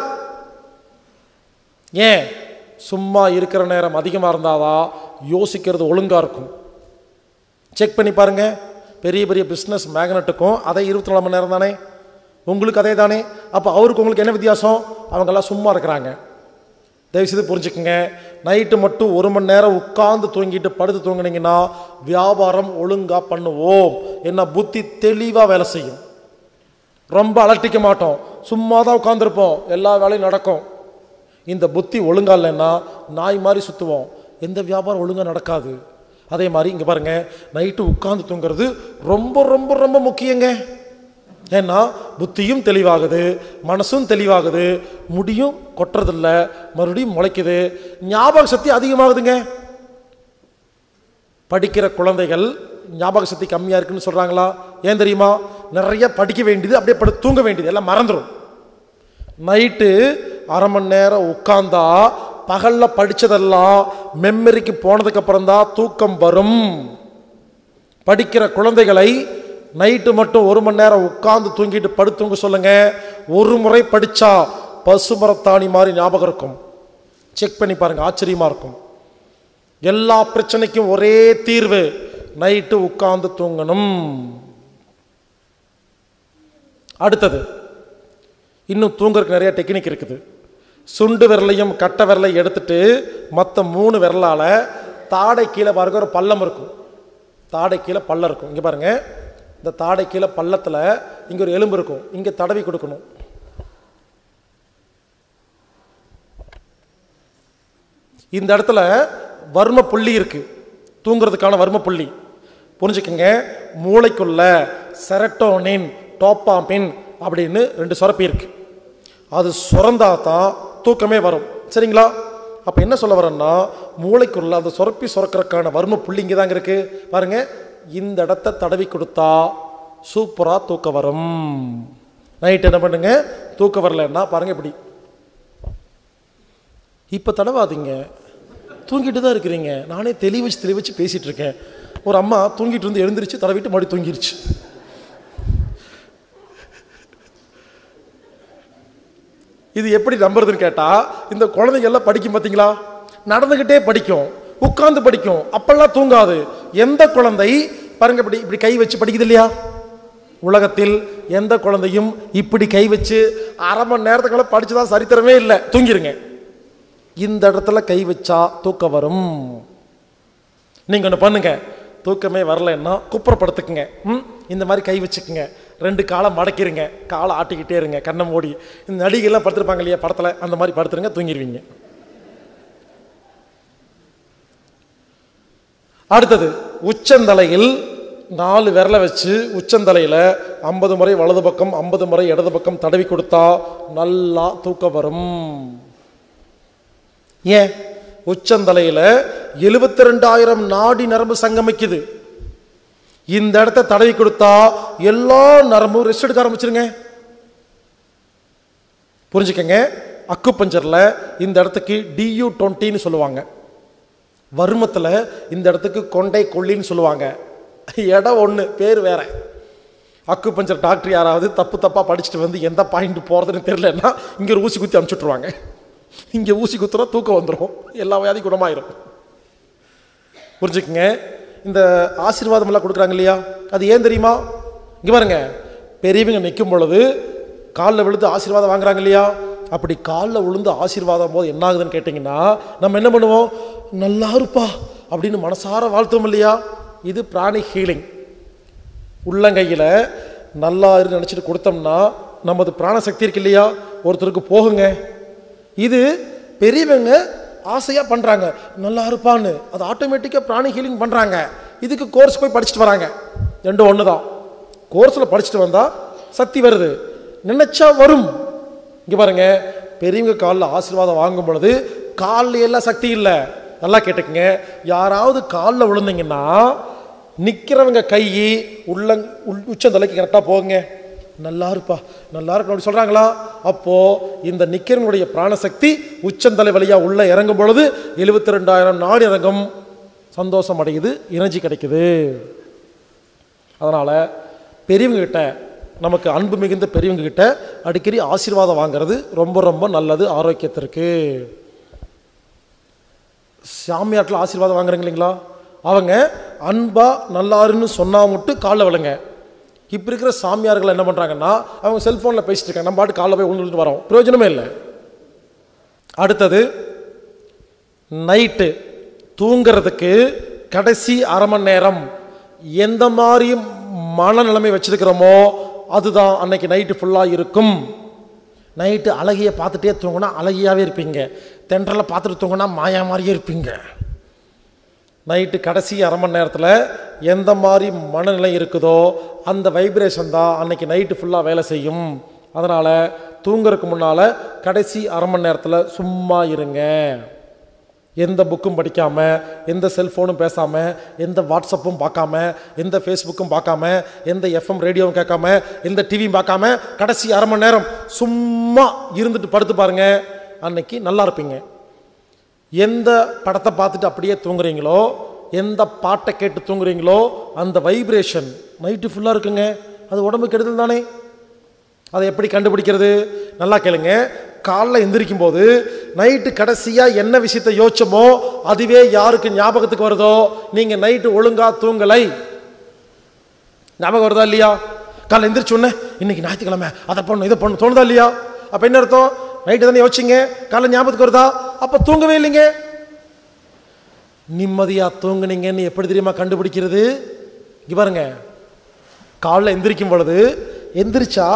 ஏன் சும்மா இருக்கிற நேரம் அதிகமாக இருந்தாதான் யோசிக்கிறது ஒழுங்காக இருக்கும் செக் பண்ணி பாருங்க பெரிய பெரிய பிஸ்னஸ் மேக்னெட்டுக்கும் அதே இருபத்தி நாலு மணி நேரம் தானே உங்களுக்கு அதே தானே அப்போ அவருக்கு உங்களுக்கு என்ன வித்தியாசம் அவங்கெல்லாம் சும்மா இருக்கிறாங்க தயவுசெய்து புரிஞ்சுக்குங்க நைட்டு மட்டும் ஒரு மணி நேரம் உட்கார்ந்து தூங்கிட்டு படுத்து தூங்குனீங்கன்னா வியாபாரம் ஒழுங்காக பண்ணுவோம் என்ன புத்தி தெளிவாக வேலை செய்யும் ரொம்ப அலட்டிக்க மாட்டோம் சும்மா தான் உட்காந்துருப்போம் எல்லா வேலையும் நடக்கும் இந்த புத்தி ஒழுங்கா இல்லைன்னா நாய் மாதிரி சுற்றுவோம் எந்த வியாபாரம் ஒழுங்காக நடக்காது அதே மாதிரி இங்கே பாருங்க நைட்டு உட்கார்ந்து தூங்குறது ரொம்ப ரொம்ப ரொம்ப முக்கியங்க ஏன்னா புத்தியும் தெளிவாகுது மனசும் தெளிவாகுது முடியும் கொட்டுறதில்ல மறுபடியும் முளைக்குது ஞாபக சக்தி அதிகமாகுதுங்க படிக்கிற குழந்தைகள் ஞாபக சக்தி கம்மியாக இருக்குன்னு சொல்கிறாங்களா ஏன் தெரியுமா நிறைய படிக்க வேண்டியது அப்படியே படு தூங்க வேண்டியது எல்லாம் மறந்துடும் நைட்டு அரை மணி நேரம் உட்கார்ந்தா பகலில் படித்ததெல்லாம் மெமரிக்கு போனதுக்கப்புறம் தான் தூக்கம் வரும் படிக்கிற குழந்தைகளை நைட்டு மட்டும் ஒரு மணி நேரம் உட்கார்ந்து தூங்கிட்டு படுத்துங்க சொல்லுங்க ஒரு முறை படித்தா பசுமரத்தாணி மாதிரி ஞாபகம் இருக்கும் செக் பண்ணி பாருங்க ஆச்சரியமாக இருக்கும் எல்லா பிரச்சனைக்கும் ஒரே தீர்வு நைட்டு உட்கார்ந்து தூங்கணும் அடுத்தது இன்னும் தூங்குறதுக்கு நிறைய டெக்னிக் இருக்குது சுண்டு விரலையும் கட்டை விரலை எடுத்துட்டு மற்ற மூணு விரலால் தாடை கீழே பாருங்க ஒரு பள்ளம் இருக்கும் தாடை கீழே பள்ளம் இருக்கும் இங்கே பாருங்க இந்த தாடை கீழே பள்ளத்தில் இங்கே ஒரு எலும்பு இருக்கும் இங்கே தடவி கொடுக்கணும் இந்த இடத்துல வர்ம புள்ளி இருக்கு தூங்குறதுக்கான வர்ம புள்ளி புரிஞ்சுக்கங்க மூளைக்குள்ள செரட்டோனின் டோப்பாமின் அப்படின்னு ரெண்டு சுரப்பி இருக்கு அது சுரந்தா தான் தூக்கமே வரும் சரிங்களா அப்போ என்ன சொல்ல வரேன்னா மூளைக்குள்ள அந்த சுரப்பி சுரக்கிறதுக்கான வர்ம புள்ளி இங்கே தாங்க இருக்கு பாருங்க இந்த இடத்த தடவி கொடுத்தா சூப்பராக தூக்கம் வரும் நைட் என்ன பண்ணுங்க தூக்கம் வரலன்னா பாருங்க இப்படி இப்போ தடவாதீங்க தூங்கிட்டு தான் இருக்கிறீங்க நானே தெளிவச்சு தெளிவச்சு பேசிட்டு இருக்கேன் ஒரு அம்மா தூங்கிட்டு இருந்து எழுந்திருச்சு தடவிட்டு மறுபடியும் தூங்கிருச்சு இது எப்படி நம்புறதுன்னு கேட்டா இந்த குழந்தைங்க எல்லாம் படிக்கும் பார்த்தீங்களா நடந்துக்கிட்டே படிக்கும் உட்கார்ந்து படிக்கும் அப்பெல்லாம் தூங்காது எந்த குழந்தை பாருங்க இப்படி இப்படி கை வச்சு படிக்குது இல்லையா உலகத்தில் எந்த குழந்தையும் இப்படி கை வச்சு அரை மணி நேரத்துக்குள்ள படிச்சுதான் சரித்திரமே இல்லை தூங்கிருங்க இந்த இடத்துல கை வச்சா தூக்கம் வரும் நீங்க ஒன்று பண்ணுங்க தூக்கமே வரலைன்னா குப்புறப்படுத்துக்குங்க ம் இந்த மாதிரி கை வச்சுக்குங்க ரெண்டு காலை மடக்கிருங்க காலை ஆட்டிக்கிட்டே இருங்க கண்ணை மூடி இந்த நடிகைலாம் படுத்திருப்பாங்க இல்லையா படத்தில் அந்த மாதிரி படுத்துருங்க தூங்கிடுவீங்க அடுத்தது உச்சந்தலையில் நாலு விரலை வச்சு உச்சந்தலையில் ஐம்பது முறை வலது பக்கம் ஐம்பது முறை இடது பக்கம் தடவி கொடுத்தா நல்லா தூக்கம் வரும் ஏன் உச்சந்தலையில் எழுபத்தி ரெண்டாயிரம் நாடி நரம்பு சங்கமிக்குது இந்த இடத்த தடவி கொடுத்தா எல்லா நரம்பும் ரெஸ்ட் எடுக்க ஆரம்பிச்சிருங்க புரிஞ்சுக்கங்க அக்கு பஞ்சரில் இந்த இடத்துக்கு டியூ டுவெண்ட்டின்னு சொல்லுவாங்க வர்மத்தில் இந்த இடத்துக்கு கொண்டை கொல்லின்னு சொல்லுவாங்க இடம் ஒன்று பேர் வேற அக்கு பஞ்சர் டாக்டர் யாராவது தப்பு தப்பாக படிச்சுட்டு வந்து எந்த பாயிண்ட் போகிறதுன்னு தெரியலன்னா இங்கே ஒரு ஊசி குத்தி அனுப்பிச்சுட்ருவாங்க இங்கே ஊசி குத்துறா தூக்கம் வந்துடும் எல்லா வியாதி குணமாயிரும் புரிஞ்சுக்குங்க இந்த ஆசீர்வாதம் எல்லாம் கொடுக்குறாங்க இல்லையா அது ஏன் தெரியுமா இங்கே பாருங்க பெரியவங்க நிற்கும் பொழுது காலில் விழுந்து ஆசீர்வாதம் வாங்குறாங்க இல்லையா அப்படி காலில் விழுந்து ஆசீர்வாதம் போது என்ன ஆகுதுன்னு கேட்டிங்கன்னா நம்ம என்ன பண்ணுவோம் நல்லா இருப்பா அப்படின்னு மனசார வாழ்த்துவோம் இல்லையா இது பிராணி ஹீலிங் உள்ளங்கையில் நல்லா இருந்து நினச்சிட்டு கொடுத்தோம்னா நமது பிராணசக்தி இருக்கு இல்லையா ஒருத்தருக்கு போகுங்க இது பெரியவங்க ஆசையாக பண்ணுறாங்க நல்லா இருப்பான்னு அது ஆட்டோமேட்டிக்காக பிராணி ஹீலிங் பண்ணுறாங்க இதுக்கு கோர்ஸ் போய் படிச்சுட்டு வராங்க ரெண்டும் ஒன்று தான் கோர்ஸில் படிச்சுட்டு வந்தால் சக்தி வருது நினைச்சா வரும் இங்கே பாருங்க பெரியவங்க காலில் ஆசீர்வாதம் வாங்கும் பொழுது காலில் எல்லாம் சக்தி இல்லை நல்லா கேட்டுக்கங்க யாராவது காலில் விழுந்தீங்கன்னா நிற்கிறவங்க கை உள்ள உள் உச்சந்தலைக்கு கரெக்டாக போங்க நல்லா இருப்பா நல்லா இருக்கும் அப்படி சொல்கிறாங்களா அப்போது இந்த நிற்கிறவனுடைய பிராணசக்தி உச்சந்தலை வழியாக உள்ளே இறங்கும் பொழுது எழுபத்தி ரெண்டாயிரம் நாடு இறங்கும் சந்தோஷம் அடையுது எனர்ஜி கிடைக்குது அதனால் பெரியவங்க கிட்ட நமக்கு அன்பு மிகுந்த பெரியவங்க கிட்ட அடிக்கடி ஆசீர்வாதம் வாங்குறது ரொம்ப ரொம்ப நல்லது ஆரோக்கியத்திற்கு சாமியாட்டில் ஆசீர்வாதம் வாங்குறீங்க இல்லைங்களா அவங்க அன்பா நல்லாருன்னு சொன்னா மட்டும் காலில் விழுங்க இப்போ இருக்கிற சாமியார்கள் என்ன பண்ணுறாங்கன்னா அவங்க செல்ஃபோனில் பேசிட்டு இருக்காங்க நம்ம பாட்டு காலில் போய் விழுந்துட்டு வரோம் பிரயோஜனமே இல்லை அடுத்தது நைட்டு தூங்குறதுக்கு கடைசி அரை மணி நேரம் எந்த மாதிரி மனநிலைமை வச்சிருக்கிறோமோ அதுதான் அன்னைக்கு நைட்டு ஃபுல்லாக இருக்கும் நைட்டு அழகிய பார்த்துட்டே தூங்கினா அழகியாகவே இருப்பீங்க தென்றலை பார்த்துட்டு தூங்கினா மாயா மாதிரியே இருப்பீங்க நைட்டு கடைசி அரை மணி நேரத்தில் எந்த மாதிரி மனநிலை இருக்குதோ அந்த வைப்ரேஷன் தான் அன்னைக்கு நைட்டு ஃபுல்லாக வேலை செய்யும் அதனால் தூங்குறதுக்கு முன்னால் கடைசி அரை மணி நேரத்தில் சும்மா இருங்க எந்த புக்கும் படிக்காமல் எந்த செல்ஃபோனும் பேசாமல் எந்த வாட்ஸ்அப்பும் பார்க்காம எந்த ஃபேஸ்புக்கும் பார்க்காம எந்த எஃப்எம் ரேடியோவும் கேட்காம எந்த டிவியும் பார்க்காம கடைசி அரை மணி நேரம் சும்மா இருந்துட்டு படுத்து பாருங்க அன்னைக்கு நல்லா இருப்பீங்க எந்த படத்தை பார்த்துட்டு அப்படியே தூங்குறீங்களோ எந்த பாட்டை கேட்டு தூங்குறீங்களோ அந்த வைப்ரேஷன் நைட்டு ஃபுல்லாக இருக்குங்க அது உடம்பு கெடுதல் தானே அதை எப்படி கண்டுபிடிக்கிறது நல்லா கேளுங்க காலைல எந்திரிக்கும் போது நைட்டு கடைசியாக என்ன விஷயத்தை யோசிச்சோமோ அதுவே யாருக்கு ஞாபகத்துக்கு வருதோ நீங்கள் நைட்டு ஒழுங்கா தூங்கலை ஞாபகம் வருதா இல்லையா காலைல எந்திரிச்ச உடனே இன்னைக்கு ஞாயிற்றுக்கிழமை அதை பண்ணணும் இதை பண்ணணும் தோணுதா இல்லையா அப்போ என்ன அர்த்தம் நைட்டு தானே யோசிச்சிங்க காலைல ஞாபகத்துக்கு வருதா அப்போ தூங்கவே இல்லைங்க நிம்மதியாக தூங்குனீங்கன்னு எப்படி தெரியுமா கண்டுபிடிக்கிறது இங்க பாருங்க காலைல எந்திரிக்கும் பொழுது எந்திரிச்சா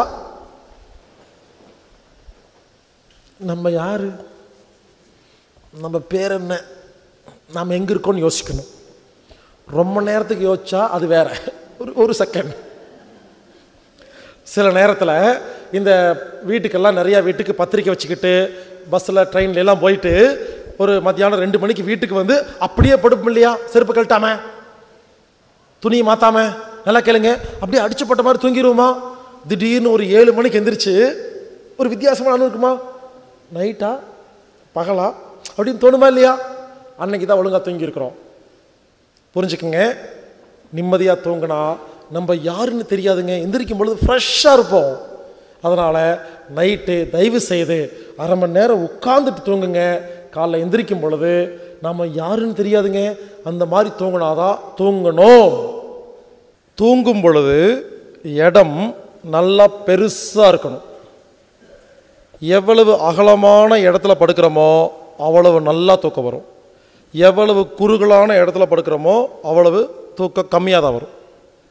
நம்ம யாரு நம்ம பேர் என்ன நாம் எங்கே இருக்கோம்னு யோசிக்கணும் ரொம்ப நேரத்துக்கு யோசிச்சா அது வேற ஒரு ஒரு செகண்ட் சில நேரத்தில் இந்த வீட்டுக்கெல்லாம் நிறையா வீட்டுக்கு பத்திரிக்கை வச்சுக்கிட்டு பஸ்ஸில் ட்ரெயின்ல எல்லாம் போயிட்டு ஒரு மத்தியானம் ரெண்டு மணிக்கு வீட்டுக்கு வந்து அப்படியே படுப்போம் இல்லையா செருப்பு கழட்டாம துணியை மாத்தாம நல்லா கேளுங்க அப்படியே அடிச்சு போட்ட மாதிரி தூங்கிடுவோமா திடீர்னு ஒரு ஏழு மணிக்கு எந்திரிச்சு ஒரு வித்தியாசமான அணு இருக்குமா நைட்டா பகலா அப்படின்னு தோணுமா இல்லையா அன்னைக்கு தான் ஒழுங்காக தூங்கியிருக்கிறோம் புரிஞ்சுக்குங்க நிம்மதியாக தூங்கினா நம்ம யாருன்னு தெரியாதுங்க எந்திரிக்கும் பொழுது ஃப்ரெஷ்ஷாக இருப்போம் அதனால் நைட்டு தயவு செய்து அரை மணி நேரம் உட்காந்துட்டு தூங்குங்க காலைல எந்திரிக்கும் பொழுது நம்ம யாருன்னு தெரியாதுங்க அந்த மாதிரி தூங்கினாதான் தூங்கணும் தூங்கும் பொழுது இடம் நல்லா பெருசாக இருக்கணும் எவ்வளவு அகலமான இடத்துல படுக்கிறோமோ அவ்வளவு நல்லா தூக்கம் வரும் எவ்வளவு குறுகலான இடத்துல படுக்கிறோமோ அவ்வளவு தூக்கம் கம்மியாக தான் வரும்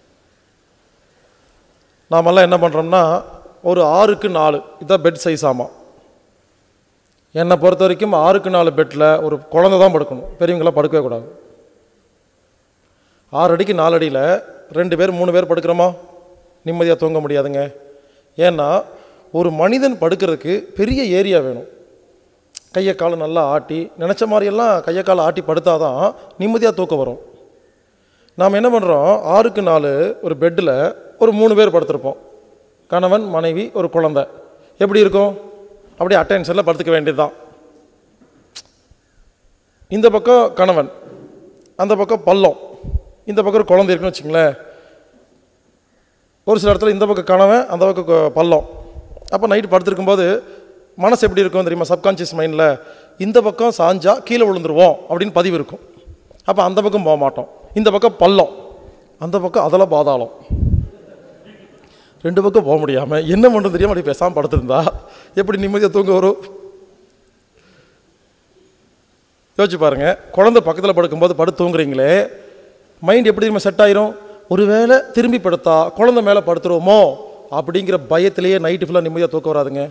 நாமெல்லாம் என்ன பண்ணுறோம்னா ஒரு ஆறுக்கு நாலு இதான் பெட் சைஸ் ஆமாம் என்னை பொறுத்த வரைக்கும் ஆறுக்கு நாலு பெட்டில் ஒரு குழந்தை தான் படுக்கணும் பெரியவங்களாம் படுக்கவே கூடாது ஆறு அடிக்கு நாலு அடியில் ரெண்டு பேர் மூணு பேர் படுக்கிறோமா நிம்மதியாக தூங்க முடியாதுங்க ஏன்னா ஒரு மனிதன் படுக்கிறதுக்கு பெரிய ஏரியா வேணும் கையை காலை நல்லா ஆட்டி நினச்ச மாதிரியெல்லாம் கையை காலை ஆட்டி படுத்தாதான் நிம்மதியாக தூக்கம் வரும் நாம் என்ன பண்ணுறோம் ஆறுக்கு நாலு ஒரு பெட்டில் ஒரு மூணு பேர் படுத்திருப்போம் கணவன் மனைவி ஒரு குழந்தை எப்படி இருக்கும் அப்படியே அட்டென்ஷனில் படுத்துக்க வேண்டியதுதான் இந்த பக்கம் கணவன் அந்த பக்கம் பள்ளம் இந்த பக்கம் ஒரு குழந்தை இருக்குன்னு வச்சுங்களேன் ஒரு சில இடத்துல இந்த பக்கம் கணவன் அந்த பக்கம் கு- பள்ளம் அப்போ நைட்டு படுத்திருக்கும்போது மனசு எப்படி இருக்கும் தெரியுமா சப்கான்ஷியஸ் மைண்டில் இந்த பக்கம் சாஞ்சா கீழே விழுந்துருவோம் அப்படின்னு பதிவு இருக்கும் அப்போ அந்த பக்கம் போக மாட்டோம் இந்த பக்கம் பள்ளம் அந்த பக்கம் அதெல்லாம் பாதாளம் ரெண்டு பக்கம் போக முடியாமல் என்ன பண்ணுறது தெரியாமல் அப்படி பேசாமல் படுத்திருந்தா எப்படி நிம்மதியாக தூங்க வரும் யோசிச்சு பாருங்க குழந்தை பக்கத்தில் படுக்கும்போது படுத்து தூங்குறீங்களே மைண்ட் எப்படி தெரியுமா செட் ஆயிரும் ஒருவேளை திரும்பி படுத்தா குழந்தை மேலே படுத்துருவோமோ அப்படிங்கிற பயத்திலேயே நைட்டு ஃபுல்லாக நிம்மதியாக தூக்கம் வராதுங்க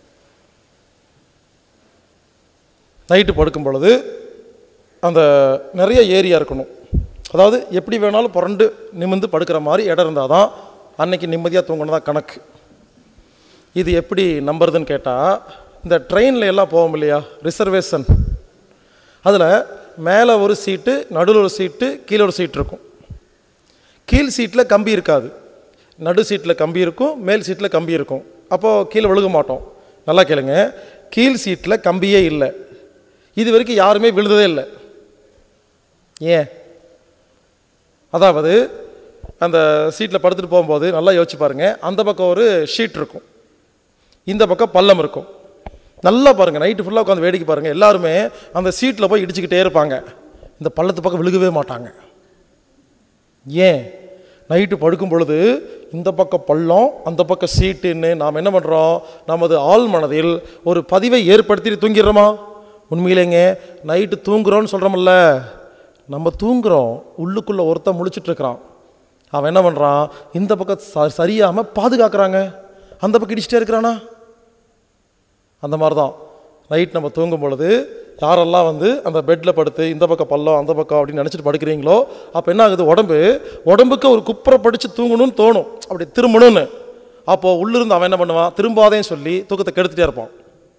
நைட்டு படுக்கும் பொழுது அந்த நிறைய ஏரியா இருக்கணும் அதாவது எப்படி வேணாலும் புரண்டு நிமிர்ந்து படுக்கிற மாதிரி இடம் இருந்தால் தான் அன்னைக்கு நிம்மதியாக தூங்கினதா கணக்கு இது எப்படி நம்புறதுன்னு கேட்டால் இந்த ட்ரெயினில் எல்லாம் போவோம் இல்லையா ரிசர்வேஷன் அதில் மேலே ஒரு சீட்டு நடுவில் ஒரு சீட்டு கீழே ஒரு சீட் இருக்கும் கீழ் சீட்டில் கம்பி இருக்காது நடு சீட்டில் கம்பி இருக்கும் மேல் சீட்டில் கம்பி இருக்கும் அப்போது கீழே விழுக மாட்டோம் நல்லா கேளுங்க கீழ் சீட்டில் கம்பியே இல்லை இது வரைக்கும் யாருமே விழுந்ததே இல்லை ஏன் அதாவது அந்த சீட்டில் படுத்துட்டு போகும்போது நல்லா யோசிச்சு பாருங்க அந்த பக்கம் ஒரு ஷீட் இருக்கும் இந்த பக்கம் பள்ளம் இருக்கும் நல்லா பாருங்கள் நைட்டு ஃபுல்லாக உட்காந்து வேடிக்கை பாருங்கள் எல்லாருமே அந்த சீட்டில் போய் இடிச்சுக்கிட்டே இருப்பாங்க இந்த பள்ளத்து பக்கம் விழுகவே மாட்டாங்க ஏன் நைட்டு படுக்கும் பொழுது இந்த பக்கம் பள்ளம் அந்த பக்கம் சீட்டுன்னு நாம் என்ன பண்ணுறோம் நமது ஆள் மனதில் ஒரு பதிவை ஏற்படுத்திட்டு தூங்கிடுறோமா உண்மையிலேங்க நைட்டு தூங்குறோன்னு சொல்கிறோம்ல நம்ம தூங்குறோம் உள்ளுக்குள்ளே ஒருத்தன் முழிச்சிட்டு இருக்கிறான் அவன் என்ன பண்ணுறான் இந்த பக்கம் ச சரியாமல் பாதுகாக்கிறாங்க அந்த பக்கம் இடிச்சிட்டே இருக்கிறானா அந்த மாதிரி தான் நைட் நம்ம தூங்கும் பொழுது யாரெல்லாம் வந்து அந்த பெட்டில் படுத்து இந்த பக்கம் பள்ளம் அந்த பக்கம் அப்படின்னு நினச்சிட்டு படுக்கிறீங்களோ அப்போ என்ன ஆகுது உடம்பு உடம்புக்கு ஒரு குப்புறை படித்து தூங்கணும்னு தோணும் அப்படி திரும்பணும்னு அப்போது உள்ளிருந்து அவன் என்ன பண்ணுவான் திரும்பாதேன்னு சொல்லி தூக்கத்தை கெடுத்துட்டே இருப்பான்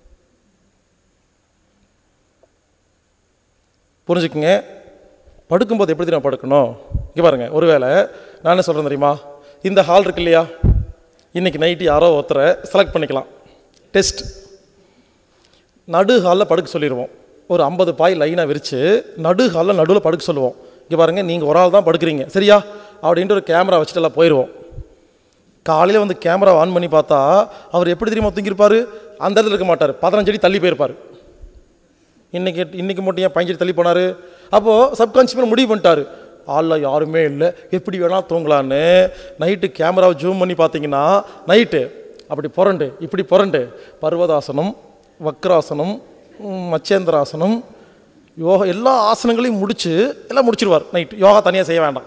புரிஞ்சுக்குங்க படுக்கும்போது எப்படி தெரியுமா படுக்கணும் இங்கே பாருங்க ஒருவேளை நான் என்ன சொல்கிறேன் தெரியுமா இந்த ஹால் இருக்கு இல்லையா இன்னைக்கு நைட்டு யாரோ ஒருத்தரை செலக்ட் பண்ணிக்கலாம் டெஸ்ட் நடு ஹாலில் படுக்க சொல்லிடுவோம் ஒரு ஐம்பது பாய் லைனாக விரித்து நடு ஹாலில் நடுவில் படுக்க சொல்லுவோம் இங்கே பாருங்கள் நீங்கள் ஒரு ஆள் தான் படுக்கிறீங்க சரியா அப்படின்ட்டு ஒரு கேமரா வச்சுட்டு எல்லாம் போயிடுவோம் காலையில் வந்து கேமரா ஆன் பண்ணி பார்த்தா அவர் எப்படி தெரியுமா தூங்கியிருப்பார் அந்த இடத்துல இருக்க மாட்டார் பதினஞ்சு அடி தள்ளி போயிருப்பார் இன்னைக்கு இன்னைக்கு மட்டும் ஏன் பயஞ்சு தள்ளி போனார் அப்போது சப்கான்ஷியஸ் முடிவு பண்ணிட்டாரு ஆளில் யாருமே இல்லை எப்படி வேணால் தூங்கலான்னு நைட்டு கேமராவை ஜூம் பண்ணி பார்த்தீங்கன்னா நைட்டு அப்படி புரண்டு இப்படி புரண்டு பர்வதாசனம் வக்ராசனம் ம், மச்சேந்திராசனம் யோகா எல்லா ஆசனங்களையும் முடிச்சு எல்லாம் முடிச்சிருவார் நைட் யோகா தனியாக செய்ய வேண்டாம்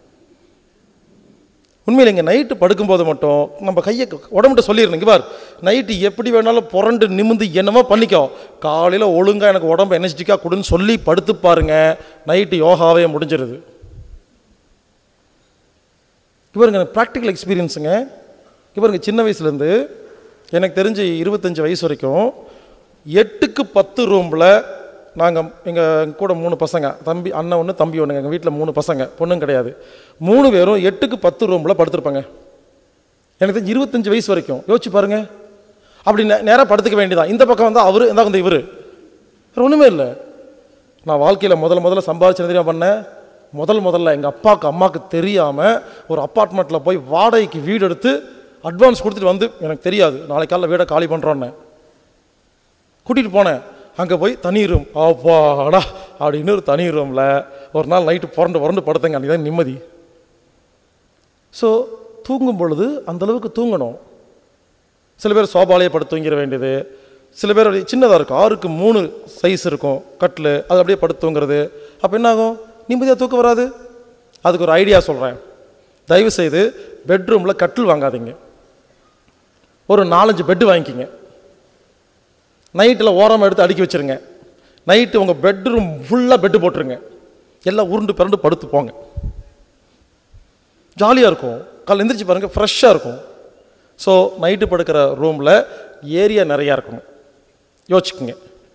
உண்மையில் இங்கே நைட்டு படுக்கும்போது மட்டும் நம்ம கையை உடம்புட்ட சொல்லிடணும் இங்கே பார் நைட்டு எப்படி வேணாலும் புரண்டு நிமிந்து என்னமோ பண்ணிக்கோ காலையில் ஒழுங்காக எனக்கு உடம்பு எனர்ஜிட்டிக்காக கொடுன்னு சொல்லி படுத்து பாருங்க நைட்டு யோகாவே முடிஞ்சிருது இவருங்க ப்ராக்டிக்கல் எக்ஸ்பீரியன்ஸுங்க இவருங்க சின்ன வயசுலேருந்து எனக்கு தெரிஞ்சு இருபத்தஞ்சி வயசு வரைக்கும் எட்டுக்கு பத்து ரூமில் நாங்கள் எங்கள் கூட மூணு பசங்க தம்பி அண்ணன் ஒன்று தம்பி ஒன்றுங்க எங்கள் வீட்டில் மூணு பசங்க பொண்ணும் கிடையாது மூணு பேரும் எட்டுக்கு பத்து ரூமில் படுத்திருப்பாங்க எனக்கு தெரிஞ்சு இருபத்தஞ்சி வயசு வரைக்கும் யோசிச்சு பாருங்க அப்படி நேராக படுத்துக்க வேண்டியதான் இந்த பக்கம் வந்து அவர் இந்த வந்து இவர் வேறு ஒன்றுமே இல்லை நான் வாழ்க்கையில் முதல்ல முதல்ல சம்பாதிச்சு தெரியுமா பண்ணேன் முதல் முதல்ல எங்கள் அப்பாவுக்கு அம்மாவுக்கு தெரியாமல் ஒரு அப்பார்ட்மெண்ட்டில் போய் வாடகைக்கு வீடு எடுத்து அட்வான்ஸ் கொடுத்துட்டு வந்து எனக்கு தெரியாது நாளைக்கு காலைல வீடை காலி பண்ணுறோன்னு கூட்டிகிட்டு போனேன் அங்கே போய் தனி ரூம் அப்பாடா அப்படின்னு ஒரு தனி ரூமில் ஒரு நாள் நைட்டு புரண்டு புரண்டு படுத்தங்க அன்றைக்கி தான் நிம்மதி ஸோ தூங்கும் பொழுது அந்த அளவுக்கு தூங்கணும் சில பேர் சோபாலேயே படுத்து தூங்கிட வேண்டியது சில பேர் அப்படியே சின்னதாக இருக்கும் ஆறுக்கு மூணு சைஸ் இருக்கும் கட்டில் அது அப்படியே படுத்து தூங்குறது அப்போ என்ன ஆகும் நிம்மதியாக தூக்கம் வராது அதுக்கு ஒரு ஐடியா சொல்கிறேன் தயவு செய்து பெட்ரூமில் கட்டில் வாங்காதீங்க ஒரு நாலஞ்சு பெட்டு வாங்கிக்கிங்க நைட்டில் ஓரமாக எடுத்து அடுக்கி வச்சிருங்க நைட்டு உங்கள் பெட்ரூம் ஃபுல்லாக பெட்டு போட்டுருங்க எல்லாம் உருண்டு பிறண்டு படுத்து போங்க ஜாலியாக இருக்கும் காலைல எந்திரிச்சு பாருங்கள் ஃப்ரெஷ்ஷாக இருக்கும் ஸோ நைட்டு படுக்கிற ரூமில் ஏரியா நிறையா இருக்கணும் யோசிச்சுக்குங்க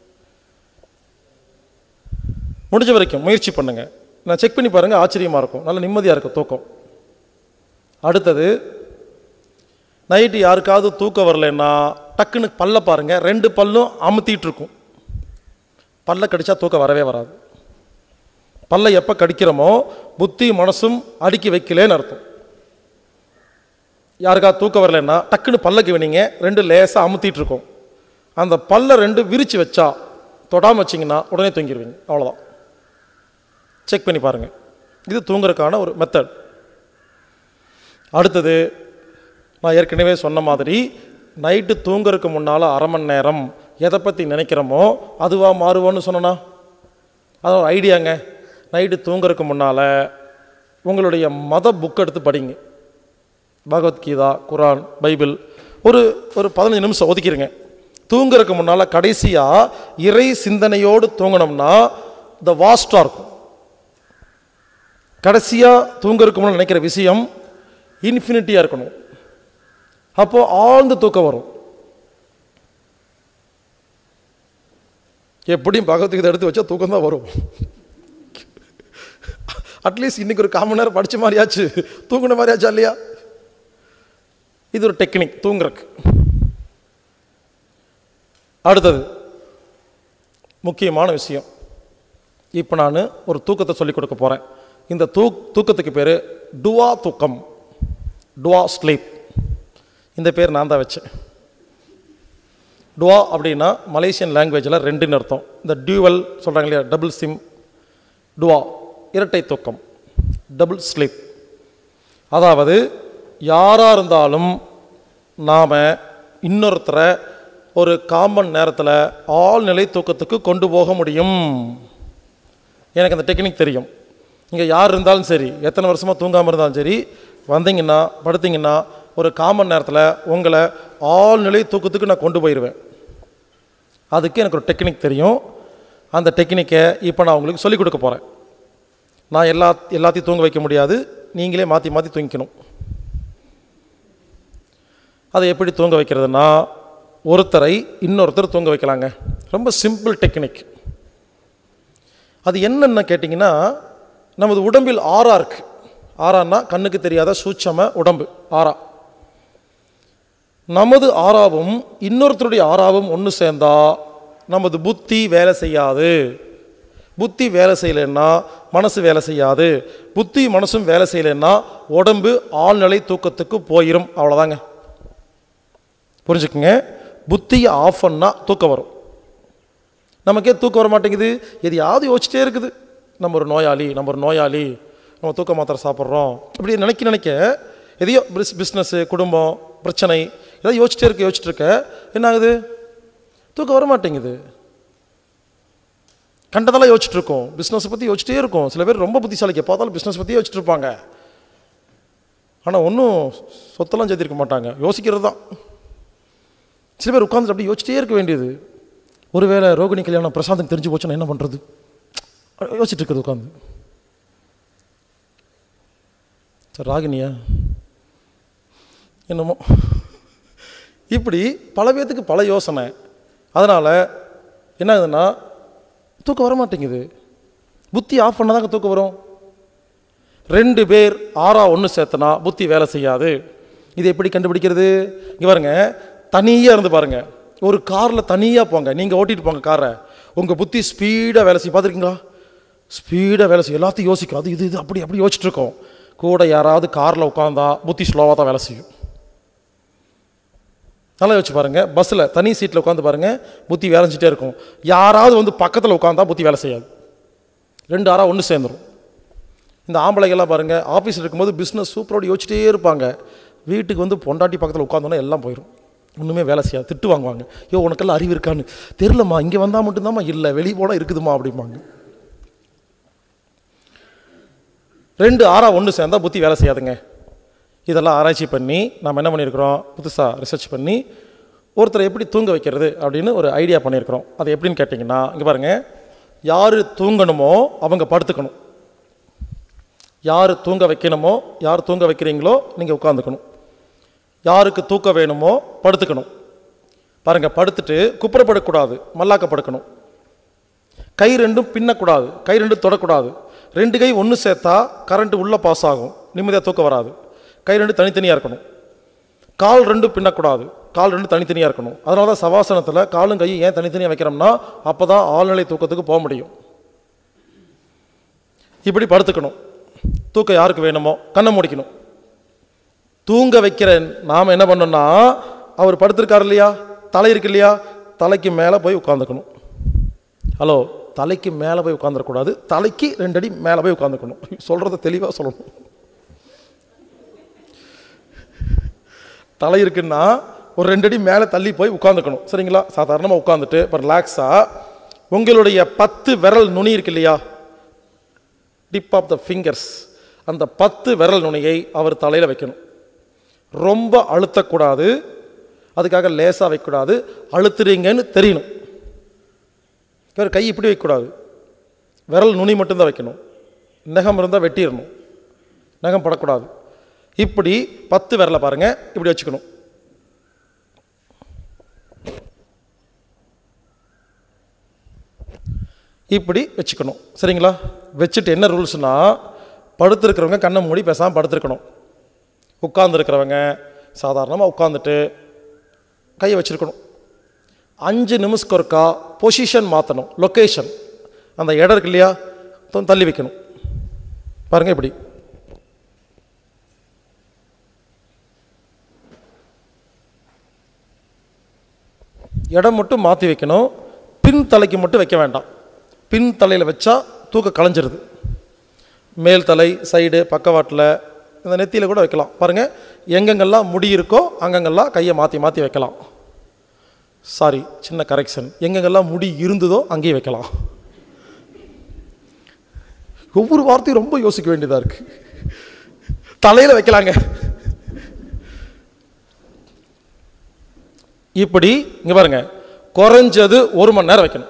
முடிஞ்ச வரைக்கும் முயற்சி பண்ணுங்கள் நான் செக் பண்ணி பாருங்கள் ஆச்சரியமாக இருக்கும் நல்ல நிம்மதியாக இருக்கும் தூக்கம் அடுத்தது நைட்டு யாருக்காவது தூக்கம் வரலைன்னா டக்குன்னு பல்ல பாருங்கள் ரெண்டு பல்லும் அமுத்திட்டு இருக்கும் பல்ல கடிச்சா தூக்கம் வரவே வராது பல்லை எப்போ கடிக்கிறோமோ புத்தி மனசும் அடுக்கி வைக்கலேன்னு அர்த்தம் யாருக்காவது தூக்கம் வரலைன்னா டக்குன்னு பல்ல கவனிங்க ரெண்டு லேசாக அமுத்திட்டு இருக்கும் அந்த பல்ல ரெண்டு விரித்து வச்சா தொடாமல் வச்சிங்கன்னா உடனே தூங்கிடுவீங்க அவ்வளோதான் செக் பண்ணி பாருங்கள் இது தூங்குறதுக்கான ஒரு மெத்தட் அடுத்தது நான் ஏற்கனவே சொன்ன மாதிரி நைட்டு தூங்குறதுக்கு முன்னால் அரை மணி நேரம் எதை பற்றி நினைக்கிறோமோ அதுவாக மாறுவோன்னு சொன்னனா அது ஒரு ஐடியாங்க நைட்டு தூங்குறதுக்கு முன்னால் உங்களுடைய மத புக் எடுத்து படிங்க பகவத்கீதா குரான் பைபிள் ஒரு ஒரு பதினஞ்சு நிமிஷம் ஒதுக்கிடுங்க தூங்குறதுக்கு முன்னால் கடைசியாக இறை சிந்தனையோடு தூங்கினோம்னா த வாஸ்டாக இருக்கும் கடைசியாக தூங்குறதுக்கு முன்னால் நினைக்கிற விஷயம் இன்ஃபினிட்டியாக இருக்கணும் அப்போது ஆழ்ந்த தூக்கம் வரும் எப்படியும் பகவத்கீதை எடுத்து வச்சா தூக்கம் தான் வரும் அட்லீஸ்ட் இன்னைக்கு ஒரு காமன் நேரம் படித்த மாதிரியாச்சு தூங்குன மாதிரியாச்சா இல்லையா இது ஒரு டெக்னிக் தூங்குறக்கு அடுத்தது முக்கியமான விஷயம் இப்போ நான் ஒரு தூக்கத்தை சொல்லிக் கொடுக்க போகிறேன் இந்த தூ தூக்கத்துக்கு பேர் டுவா தூக்கம் டுவா ஸ்லீப் இந்த பேர் நான் தான் வச்சேன் டுவா அப்படின்னா மலேசியன் லாங்குவேஜில் ரெண்டுன்னு அர்த்தம் இந்த டியூவல் சொல்கிறாங்க இல்லையா டபுள் சிம் டுவா இரட்டை தூக்கம் டபுள் ஸ்லீப் அதாவது யாராக இருந்தாலும் நாம் இன்னொருத்தரை ஒரு காமன் நேரத்தில் ஆழ்நிலை தூக்கத்துக்கு கொண்டு போக முடியும் எனக்கு அந்த டெக்னிக் தெரியும் இங்கே யார் இருந்தாலும் சரி எத்தனை வருஷமாக தூங்காமல் இருந்தாலும் சரி வந்தீங்கன்னா படுத்தீங்கன்னா ஒரு காமன் நேரத்தில் உங்களை ஆழ்நிலை தூக்கத்துக்கு நான் கொண்டு போயிடுவேன் அதுக்கு எனக்கு ஒரு டெக்னிக் தெரியும் அந்த டெக்னிக்கை இப்போ நான் உங்களுக்கு சொல்லிக் கொடுக்க போகிறேன் நான் எல்லா எல்லாத்தையும் தூங்க வைக்க முடியாது நீங்களே மாற்றி மாற்றி தூங்கிக்கணும் அதை எப்படி தூங்க வைக்கிறதுனா ஒருத்தரை இன்னொருத்தர் தூங்க வைக்கலாங்க ரொம்ப சிம்பிள் டெக்னிக் அது என்னென்ன கேட்டிங்கன்னா நமது உடம்பில் ஆறா இருக்கு ஆறான்னா கண்ணுக்கு தெரியாத சூட்சம உடம்பு ஆறா நமது ஆறாவும் இன்னொருத்தருடைய ஆறாவும் ஒன்று சேர்ந்தா நமது புத்தி வேலை செய்யாது புத்தி வேலை செய்யலைன்னா மனசு வேலை செய்யாது புத்தி மனசும் வேலை செய்யலைன்னா உடம்பு ஆழ்நிலை தூக்கத்துக்கு போயிடும் அவ்வளோதாங்க புரிஞ்சுக்குங்க புத்தியை ஆஃப் பண்ணால் தூக்கம் வரும் நமக்கே தூக்கம் வர மாட்டேங்குது எதையாவது யோசிச்சிட்டே இருக்குது நம்ம ஒரு நோயாளி நம்ம ஒரு நோயாளி நம்ம தூக்க மாத்திரை சாப்பிட்றோம் இப்படி நினைக்க நினைக்க எதையோ பிஸ் பிஸ்னஸ்ஸு குடும்பம் பிரச்சனை ஏதாவது யோசிச்சிட்டே இருக்க யோசிச்சுட்டு இருக்க என்ன ஆகுது தூக்கம் வர மாட்டேங்குது கண்டதெல்லாம் யோசிச்சுட்டு இருக்கோம் பிஸ்னஸை பற்றி யோசிச்சிட்டே இருக்கும் சில பேர் ரொம்ப புத்திசாலிக்க பார்த்தாலும் பிஸ்னஸ் பற்றி யோசிச்சுட்டு இருப்பாங்க ஆனால் ஒன்றும் சொத்தெல்லாம் சேர்த்திருக்க மாட்டாங்க யோசிக்கிறது தான் சில பேர் உட்காந்துட்டு அப்படி யோசிச்சிட்டே இருக்க வேண்டியது ஒருவேளை ரோகிணி கல்யாணம் பிரசாந்துக்கு தெரிஞ்சு போச்சுன்னா என்ன பண்ணுறது யோசிச்சுட்டு இருக்குது உட்காந்து சார் ராகினியா என்னமோ இப்படி பல பேர்த்துக்கு பல யோசனை அதனால் என்ன ஆகுதுன்னா தூக்கம் வர மாட்டேங்குது புத்தி ஆஃப் பண்ணாதாங்க தூக்கம் வரும் ரெண்டு பேர் ஆறா ஒன்று சேர்த்தனா புத்தி வேலை செய்யாது இது எப்படி கண்டுபிடிக்கிறது இங்கே பாருங்க தனியாக இருந்து பாருங்க ஒரு காரில் தனியாக போங்க நீங்கள் ஓட்டிட்டு போங்க காரை உங்கள் புத்தி ஸ்பீடாக வேலை செய்யும் பார்த்துருக்கீங்களா ஸ்பீடாக வேலை செய்யும் எல்லாத்தையும் யோசிக்கும் அது இது இது அப்படி அப்படி யோசிச்சுட்டு இருக்கோம் கூட யாராவது காரில் உட்காந்தா புத்தி ஸ்லோவாக தான் வேலை செய்யும் நல்லா யோசிச்சு பாருங்க பஸ்ஸில் தனி சீட்டில் உட்காந்து பாருங்க புத்தி வேலை செஞ்சுட்டே இருக்கும் யாராவது வந்து பக்கத்தில் உட்காந்தா புத்தி வேலை செய்யாது ரெண்டு ஆறா ஒன்று சேர்ந்துரும் இந்த ஆம்பளைகள்லாம் பாருங்கள் ஆஃபீஸில் இருக்கும்போது பிஸ்னஸ் சூப்பரோடு யோசிச்சிட்டே இருப்பாங்க வீட்டுக்கு வந்து பொண்டாட்டி பக்கத்தில் உட்காந்தோன்னா எல்லாம் போயிடும் ஒன்றுமே வேலை செய்யாது திட்டு வாங்குவாங்க ஐயோ உனக்கெல்லாம் அறிவு இருக்கான்னு தெரிலம்மா இங்கே வந்தால் மட்டும்தாம்மா இல்லை வெளியே போனால் இருக்குதுமா அப்படிம்பாங்க ரெண்டு ஆறா ஒன்று சேர்ந்தா புத்தி வேலை செய்யாதுங்க இதெல்லாம் ஆராய்ச்சி பண்ணி நாம் என்ன பண்ணியிருக்கிறோம் புதுசாக ரிசர்ச் பண்ணி ஒருத்தரை எப்படி தூங்க வைக்கிறது அப்படின்னு ஒரு ஐடியா பண்ணியிருக்கிறோம் அது எப்படின்னு கேட்டிங்கன்னா இங்கே பாருங்கள் யார் தூங்கணுமோ அவங்க படுத்துக்கணும் யார் தூங்க வைக்கணுமோ யார் தூங்க வைக்கிறீங்களோ நீங்கள் உட்காந்துக்கணும் யாருக்கு தூக்க வேணுமோ படுத்துக்கணும் பாருங்கள் படுத்துட்டு குப்புறப்படக்கூடாது மல்லாக்க படுக்கணும் கை ரெண்டும் பின்னக்கூடாது கை ரெண்டும் தொடக்கூடாது ரெண்டு கை ஒன்று சேர்த்தா கரண்ட் உள்ளே பாஸ் ஆகும் நிம்மதியாக தூக்கம் வராது கை ரெண்டு தனித்தனியாக இருக்கணும் கால் ரெண்டும் பின்னக்கூடாது கால் ரெண்டும் தனித்தனியாக இருக்கணும் அதனால தான் சவாசனத்தில் காலும் கையும் ஏன் தனித்தனியாக வைக்கிறோம்னா அப்போ தான் ஆழ்நிலை தூக்கத்துக்கு போக முடியும் இப்படி படுத்துக்கணும் தூக்கம் யாருக்கு வேணுமோ கண்ணை முடிக்கணும் தூங்க வைக்கிற நாம் என்ன பண்ணோம்னா அவர் படுத்திருக்காரு இல்லையா தலை இருக்கு இல்லையா தலைக்கு மேலே போய் உட்காந்துக்கணும் ஹலோ தலைக்கு மேலே போய் உட்காந்துடக்கூடாது தலைக்கு ரெண்டு அடி மேலே போய் உட்காந்துக்கணும் சொல்கிறத தெளிவாக சொல்லணும் தலை இருக்குன்னா ஒரு ரெண்டு அடி மேலே தள்ளி போய் உட்காந்துக்கணும் சரிங்களா சாதாரணமாக உட்காந்துட்டு இப்போ ரிலாக்ஸாக உங்களுடைய பத்து விரல் நுனி இருக்கு இல்லையா டிப் ஆஃப் த ஃபிங்கர்ஸ் அந்த பத்து விரல் நுனியை அவர் தலையில் வைக்கணும் ரொம்ப அழுத்தக்கூடாது அதுக்காக லேசாக வைக்கக்கூடாது அழுத்துறீங்கன்னு தெரியணும் இவர் கை இப்படி வைக்கக்கூடாது விரல் நுனி மட்டும்தான் வைக்கணும் நகம் இருந்தால் வெட்டிடணும் நகம் படக்கூடாது இப்படி பத்து விரலை பாருங்க இப்படி வச்சுக்கணும் இப்படி வச்சுக்கணும் சரிங்களா வச்சுட்டு என்ன ரூல்ஸ்னா படுத்திருக்கிறவங்க கண்ணை மூடி பேசாமல் படுத்திருக்கணும் உட்கார்ந்துருக்கிறவங்க சாதாரணமாக உட்காந்துட்டு கையை வச்சிருக்கணும் அஞ்சு நிமிஷத்துக்கு ஒருக்கா பொசிஷன் மாற்றணும் லொக்கேஷன் அந்த இடம் இருக்கு இல்லையா த- தள்ளி வைக்கணும் பாருங்க இப்படி இடம் மட்டும் மாற்றி வைக்கணும் பின் தலைக்கு மட்டும் வைக்க வேண்டாம் பின் தலையில் வச்சா தூக்க களைஞ்சிருது மேல் தலை சைடு பக்கவாட்டில் இந்த நெத்தியில் கூட வைக்கலாம் பாருங்கள் எங்கெங்கெல்லாம் முடி இருக்கோ அங்கங்கெல்லாம் கையை மாற்றி மாற்றி வைக்கலாம் சாரி சின்ன கரெக்ஷன் எங்கெங்கெல்லாம் முடி இருந்ததோ அங்கேயே வைக்கலாம் ஒவ்வொரு வார்த்தையும் ரொம்ப யோசிக்க வேண்டியதாக இருக்கு தலையில் வைக்கலாங்க இப்படி இங்கே பாருங்க குறைஞ்சது ஒரு மணி நேரம் வைக்கணும்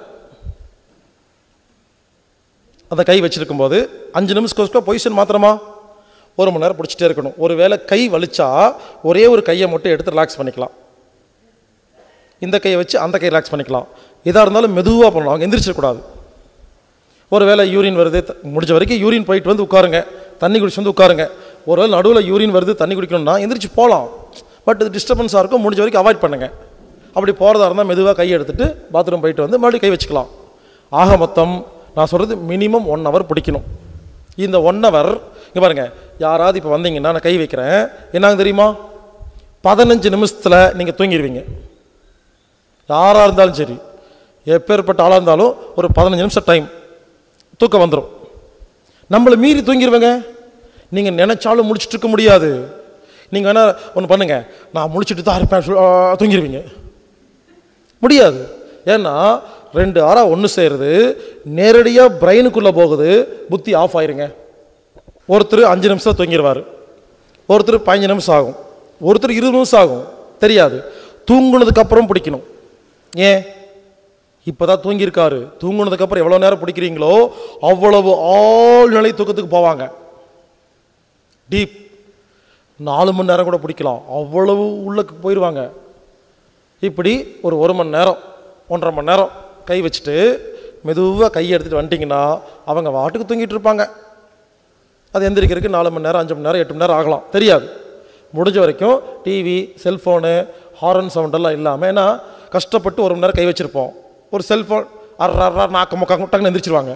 அந்த கை வச்சிருக்கும் போது அஞ்சு நிமிஷம் பொசிஷன் மாத்திரமா ஒரு மணி நேரம் பிடிச்சிட்டே இருக்கணும் ஒருவேளை கை வலிச்சா ஒரே ஒரு கையை மட்டும் எடுத்து ரிலாக்ஸ் பண்ணிக்கலாம் இந்த கையை வச்சு அந்த கை ரிலாக்ஸ் பண்ணிக்கலாம் எதாக இருந்தாலும் மெதுவாக பண்ணலாம் அவங்க எந்திரிச்சிடக்கூடாது ஒருவேளை யூரின் வருது த- முடிஞ்ச வரைக்கும் யூரின் போயிட்டு வந்து உட்காருங்க தண்ணி குடிச்சு வந்து உட்காருங்க ஒருவேளை நடுவில் யூரின் வருது தண்ணி குடிக்கணும்னா எந்திரிச்சு போகலாம் பட் இது டிஸ்டர்பன்ஸாக இருக்கும் முடிஞ்ச வரைக்கும் அவாய்ட் பண்ணுங்க அப்படி போகிறதா இருந்தால் மெதுவாக கை எடுத்துட்டு பாத்ரூம் போயிட்டு வந்து மறுபடியும் கை வச்சுக்கலாம் ஆக மொத்தம் நான் சொல்கிறது மினிமம் ஒன் ஹவர் பிடிக்கணும் இந்த ஒன் ஹவர் இங்கே பாருங்கள் யாராவது இப்போ வந்தீங்கன்னா நான் கை வைக்கிறேன் என்னங்க தெரியுமா பதினஞ்சு நிமிஷத்தில் நீங்கள் தூங்கிடுவீங்க யாராக இருந்தாலும் சரி எப்பேற்பட்ட ஆளாக இருந்தாலும் ஒரு பதினஞ்சு நிமிஷம் டைம் தூக்கம் வந்துடும் நம்மளை மீறி தூங்கிடுவேங்க நீங்கள் நினைச்சாலும் முடிச்சுட்டு இருக்க முடியாது நீங்கள் வேணா ஒன்று பண்ணுங்க நான் முடிச்சுட்டு தான் இருப்பேன் சொல்- ஆ, தூங்கிடுவீங்க முடியாது ஏன்னா ரெண்டு ஆறா ஒன்று சேருது நேரடியாக பிரெயினுக்குள்ளே போகுது புத்தி ஆஃப் ஆயிருங்க ஒருத்தர் அஞ்சு நிமிஷம் தூங்கிடுவார் ஒருத்தர் பதினஞ்சு நிமிஷம் ஆகும் ஒருத்தர் இருபது நிமிஷம் ஆகும் தெரியாது தூங்குனதுக்கு அப்புறம் பிடிக்கணும் ஏன் இப்போதான் தூங்கியிருக்காரு தூங்குனதுக்கப்புறம் எவ்வளோ நேரம் பிடிக்கிறீங்களோ அவ்வளவு ஆழ்நிலை தூக்கத்துக்கு போவாங்க டீப் நாலு மணி நேரம் கூட பிடிக்கலாம் அவ்வளவு உள்ளக்கு போயிடுவாங்க இப்படி ஒரு ஒரு மணி நேரம் ஒன்றரை மணி நேரம் கை வச்சுட்டு மெதுவாக கையை எடுத்துகிட்டு வந்துட்டிங்கன்னா அவங்க வாட்டுக்கு தூங்கிட்டு இருப்பாங்க அது எந்திரிக்கிறதுக்கு நாலு மணி நேரம் அஞ்சு மணி நேரம் எட்டு மணி நேரம் ஆகலாம் தெரியாது முடிஞ்ச வரைக்கும் டிவி செல்ஃபோனு ஹாரன் சவுண்டெல்லாம் இல்லாமல் ஏன்னா கஷ்டப்பட்டு ஒரு மணி நேரம் கை வச்சுருப்போம் ஒரு செல்ஃபோன் அற அற நாக்க முக்கா டக்குன்னு எந்திரிச்சிருவாங்க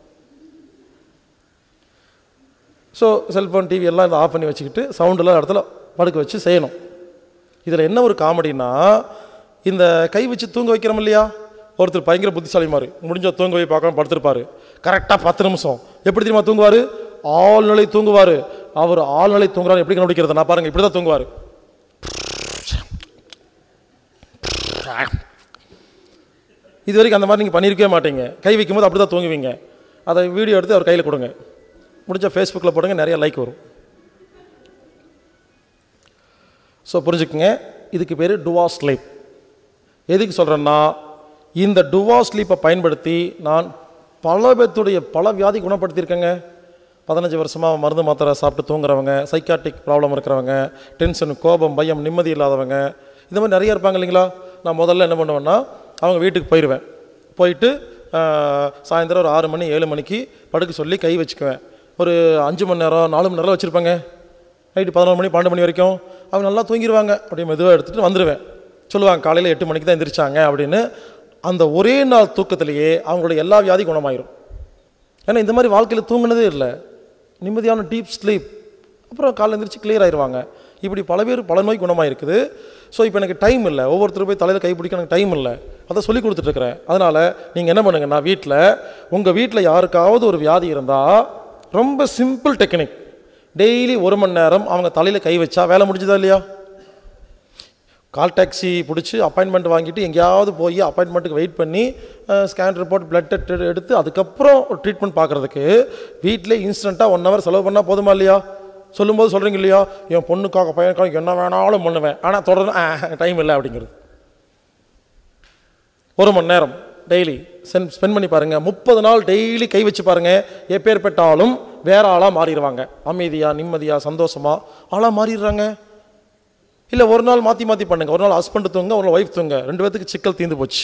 ஸோ செல்ஃபோன் டிவி எல்லாம் இதை ஆஃப் பண்ணி வச்சுக்கிட்டு சவுண்டெல்லாம் இடத்துல படுக்க வச்சு செய்யணும் இதில் என்ன ஒரு காமெடினா இந்த கை வச்சு தூங்க வைக்கிறோம் இல்லையா ஒருத்தர் பயங்கர புத்திசாலி மாதிரி முடிஞ்ச தூங்க வை பார்க்காம படுத்திருப்பாரு கரெக்டாக பத்து நிமிஷம் எப்படி தெரியுமா தூங்குவார் ஆழ்நிலை தூங்குவார் அவர் ஆழ்நிலை தூங்குறாரு எப்படி கண்டுபிடிக்கிறது நான் பாருங்க இப்படி தான் தூங்குவார் இது வரைக்கும் அந்த மாதிரி நீங்கள் பண்ணியிருக்கவே மாட்டீங்க கை வைக்கும்போது அப்படி தான் தூங்குவீங்க அதை வீடியோ எடுத்து அவர் கையில் கொடுங்க முடிஞ்ச ஃபேஸ்புக்கில் போடுங்க நிறைய லைக் வரும் ஸோ புரிஞ்சுக்குங்க இதுக்கு பேர் டுவா ஸ்லீப் எதுக்கு சொல்கிறேன்னா இந்த டுவா ஸ்லீப்பை பயன்படுத்தி நான் பல பேர்த்துடைய பல வியாதி குணப்படுத்தியிருக்கேங்க பதினஞ்சு வருஷமாக மருந்து மாத்திரை சாப்பிட்டு தூங்குறவங்க சைக்காட்டிக் ப்ராப்ளம் இருக்கிறவங்க டென்ஷன் கோபம் பயம் நிம்மதி இல்லாதவங்க இந்த மாதிரி நிறைய இருப்பாங்க இல்லைங்களா நான் முதல்ல என்ன பண்ணுவேன்னா அவங்க வீட்டுக்கு போயிடுவேன் போயிட்டு ஆஹ், சாயந்தரம் ஒரு ஆறு மணி ஏழு மணிக்கு படுக்க சொல்லி கை வச்சுக்குவேன் ஒரு அஞ்சு மணி நேரம் நாலு மணி நேரம் வச்சுருப்பாங்க நைட்டு பதினொரு மணி பன்னெண்டு மணி வரைக்கும் அவங்க நல்லா தூங்கிடுவாங்க அப்படியே மெதுவாக எடுத்துகிட்டு வந்துடுவேன் சொல்லுவாங்க காலையில் எட்டு மணிக்கு தான் எந்திரிச்சாங்க அப்படின்னு அந்த ஒரே நாள் தூக்கத்திலேயே அவங்களுடைய எல்லா வியாதி குணமாயிரும் ஏன்னா இந்த மாதிரி வாழ்க்கையில் தூங்குனதே இல்லை நிம்மதியான டீப் ஸ்லீப் அப்புறம் காலைல எந்திரிச்சு கிளியர் ஆயிடுவாங்க இப்படி பல பேர் பல நோய் குணமாக இருக்குது ஸோ இப்போ எனக்கு டைம் இல்லை ஒவ்வொருத்தரும் போய் தலையில் கை பிடிக்க எனக்கு டைம் இல்லை அதை சொல்லி கொடுத்துட்ருக்குறேன் அதனால் நீங்கள் என்ன பண்ணுங்கன்னா வீட்டில் உங்கள் வீட்டில் யாருக்காவது ஒரு வியாதி இருந்தால் ரொம்ப சிம்பிள் டெக்னிக் டெய்லி ஒரு மணி நேரம் அவங்க தலையில் கை வச்சா வேலை முடிஞ்சுதா இல்லையா கால் டாக்ஸி பிடிச்சி அப்பாயின்மெண்ட் வாங்கிட்டு எங்கேயாவது போய் அப்பாயின்மெண்ட்டுக்கு வெயிட் பண்ணி ஸ்கேன் ரிப்போர்ட் பிளட் எடுத்து அதுக்கப்புறம் ஒரு ட்ரீட்மெண்ட் பார்க்குறதுக்கு வீட்டிலே இன்ஸ்டண்ட்டாக ஒன் ஹவர் செலவு பண்ணால் போதுமா இல்லையா சொல்லும்போது சொல்கிறீங்க இல்லையா என் பொண்ணுக்காக பையனுக்காக என்ன வேணாலும் பண்ணுவேன் ஆனால் தொடர்ந்து டைம் இல்லை அப்படிங்கிறது ஒரு மணி நேரம் டெய்லி சென் ஸ்பெண்ட் பண்ணி பாருங்கள் முப்பது நாள் டெய்லி கை வச்சு பாருங்கள் எப்பேற்பட்டாலும் வேற ஆளாக மாறிடுவாங்க அமைதியாக நிம்மதியாக சந்தோஷமாக ஆளாக மாறிடுறாங்க இல்லை ஒரு நாள் மாற்றி மாற்றி பண்ணுங்க ஒரு நாள் ஹஸ்பண்ட் தூங்க ஒரு நாள் ஒய்ஃப் தூங்க ரெண்டு பேத்துக்கு சிக்கல் தீர்ந்து போச்சு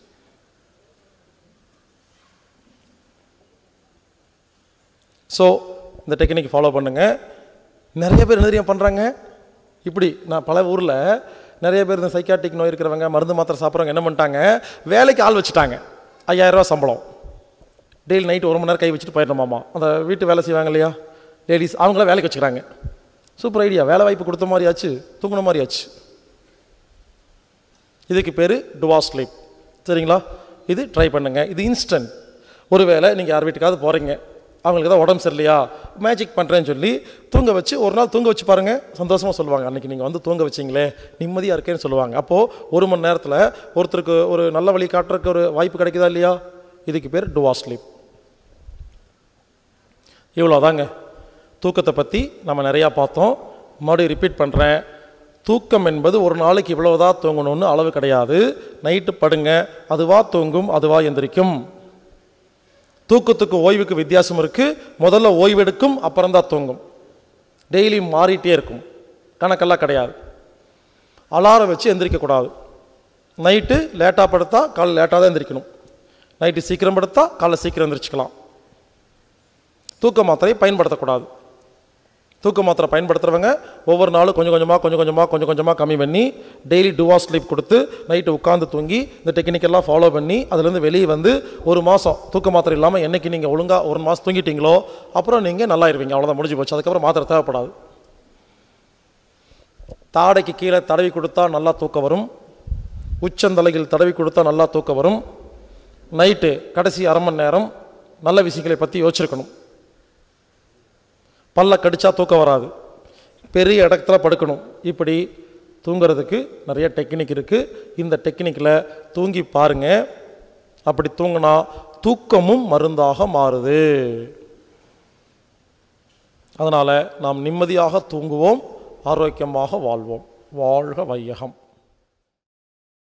ஸோ இந்த டெக்னிக் ஃபாலோ பண்ணுங்க நிறைய பேர் என்ன தெரியுமா பண்ணுறாங்க இப்படி நான் பல ஊரில் நிறைய பேர் இந்த சைக்காட்டிக் நோய் இருக்கிறவங்க மருந்து மாத்திரை சாப்பிட்றவங்க என்ன பண்ணிட்டாங்க வேலைக்கு ஆள் வச்சுட்டாங்க ஐயாயிரம் ரூபாய் சம்பளம் டெய்லி நைட் ஒரு மணி நேரம் கை வச்சுட்டு போயிடணுமாமா அந்த வீட்டு வேலை செய்வாங்க இல்லையா லேடிஸ் அவங்கள வேலைக்கு வச்சுக்கிறாங்க சூப்பர் ஐடியா வேலை வாய்ப்பு கொடுத்த மாதிரி ஆச்சு தூங்குன மாதிரி ஆச்சு இதுக்கு பேர் டுவா ஸ்லீப் சரிங்களா இது ட்ரை பண்ணுங்க இது இன்ஸ்டன்ட் ஒருவேளை நீங்கள் யார் வீட்டுக்காவது போகிறீங்க அவங்களுக்கு ஏதாவது உடம்பு சரியில்லையா மேஜிக் பண்ணுறேன்னு சொல்லி தூங்க வச்சு ஒரு நாள் தூங்க வச்சு பாருங்கள் சந்தோஷமாக சொல்லுவாங்க அன்றைக்கி நீங்கள் வந்து தூங்க வச்சிங்களே நிம்மதியாக இருக்கேன்னு சொல்லுவாங்க அப்போது ஒரு மணி நேரத்தில் ஒருத்தருக்கு ஒரு நல்ல வழி காட்டுறதுக்கு ஒரு வாய்ப்பு கிடைக்குதா இல்லையா இதுக்கு பேர் டுவா ஸ்லீப் இவ்வளோதாங்க தூக்கத்தை பற்றி நம்ம நிறையா பார்த்தோம் மறுபடியும் ரிப்பீட் பண்ணுறேன் தூக்கம் என்பது ஒரு நாளைக்கு இவ்வளவுதான் தூங்கணும்னு அளவு கிடையாது நைட்டு படுங்க அதுவா தூங்கும் அதுவா எந்திரிக்கும் தூக்கத்துக்கு ஓய்வுக்கு வித்தியாசம் இருக்குது முதல்ல ஓய்வெடுக்கும் அப்புறம் தான் தூங்கும் டெய்லி மாறிட்டே இருக்கும் கணக்கெல்லாம் கிடையாது அலாரம் வச்சு எந்திரிக்கக்கூடாது நைட்டு லேட்டாக படுத்தா காலை லேட்டாக தான் எந்திரிக்கணும் நைட்டு சீக்கிரம் படுத்தா காலை சீக்கிரம் எந்திரிச்சுக்கலாம் தூக்க மாத்திரையை பயன்படுத்தக்கூடாது தூக்க மாத்திரை பயன்படுத்துகிறவங்க ஒவ்வொரு நாளும் கொஞ்சம் கொஞ்சமாக கொஞ்சம் கொஞ்சமாக கொஞ்சம் கொஞ்சமாக கம்மி பண்ணி டெய்லி டுவா ஸ்லீப் கொடுத்து நைட்டு உட்காந்து தூங்கி இந்த டெக்னிக்கெல்லாம் ஃபாலோ பண்ணி அதுலேருந்து வெளியே வந்து ஒரு மாதம் தூக்க மாத்திரை இல்லாமல் என்னைக்கு நீங்கள் ஒழுங்காக ஒரு மாதம் தூங்கிட்டீங்களோ அப்புறம் நீங்கள் நல்லாயிருவீங்க அவ்வளோதான் முடிஞ்சு போச்சு அதுக்கப்புறம் மாத்திரை தேவைப்படாது தாடைக்கு கீழே தடவி கொடுத்தா நல்லா தூக்கம் வரும் உச்சந்தலையில் தடவி கொடுத்தா நல்லா தூக்கம் வரும் நைட்டு கடைசி அரை மணி நேரம் நல்ல விஷயங்களை பற்றி யோசிச்சிருக்கணும் பல்ல கடிச்சா தூக்கம் வராது பெரிய இடத்துல படுக்கணும் இப்படி தூங்குறதுக்கு நிறைய டெக்னிக் இருக்குது இந்த டெக்னிக்கில் தூங்கி பாருங்க அப்படி தூங்கினா தூக்கமும் மருந்தாக மாறுது அதனால் நாம் நிம்மதியாக தூங்குவோம் ஆரோக்கியமாக வாழ்வோம் வாழ்க வையகம்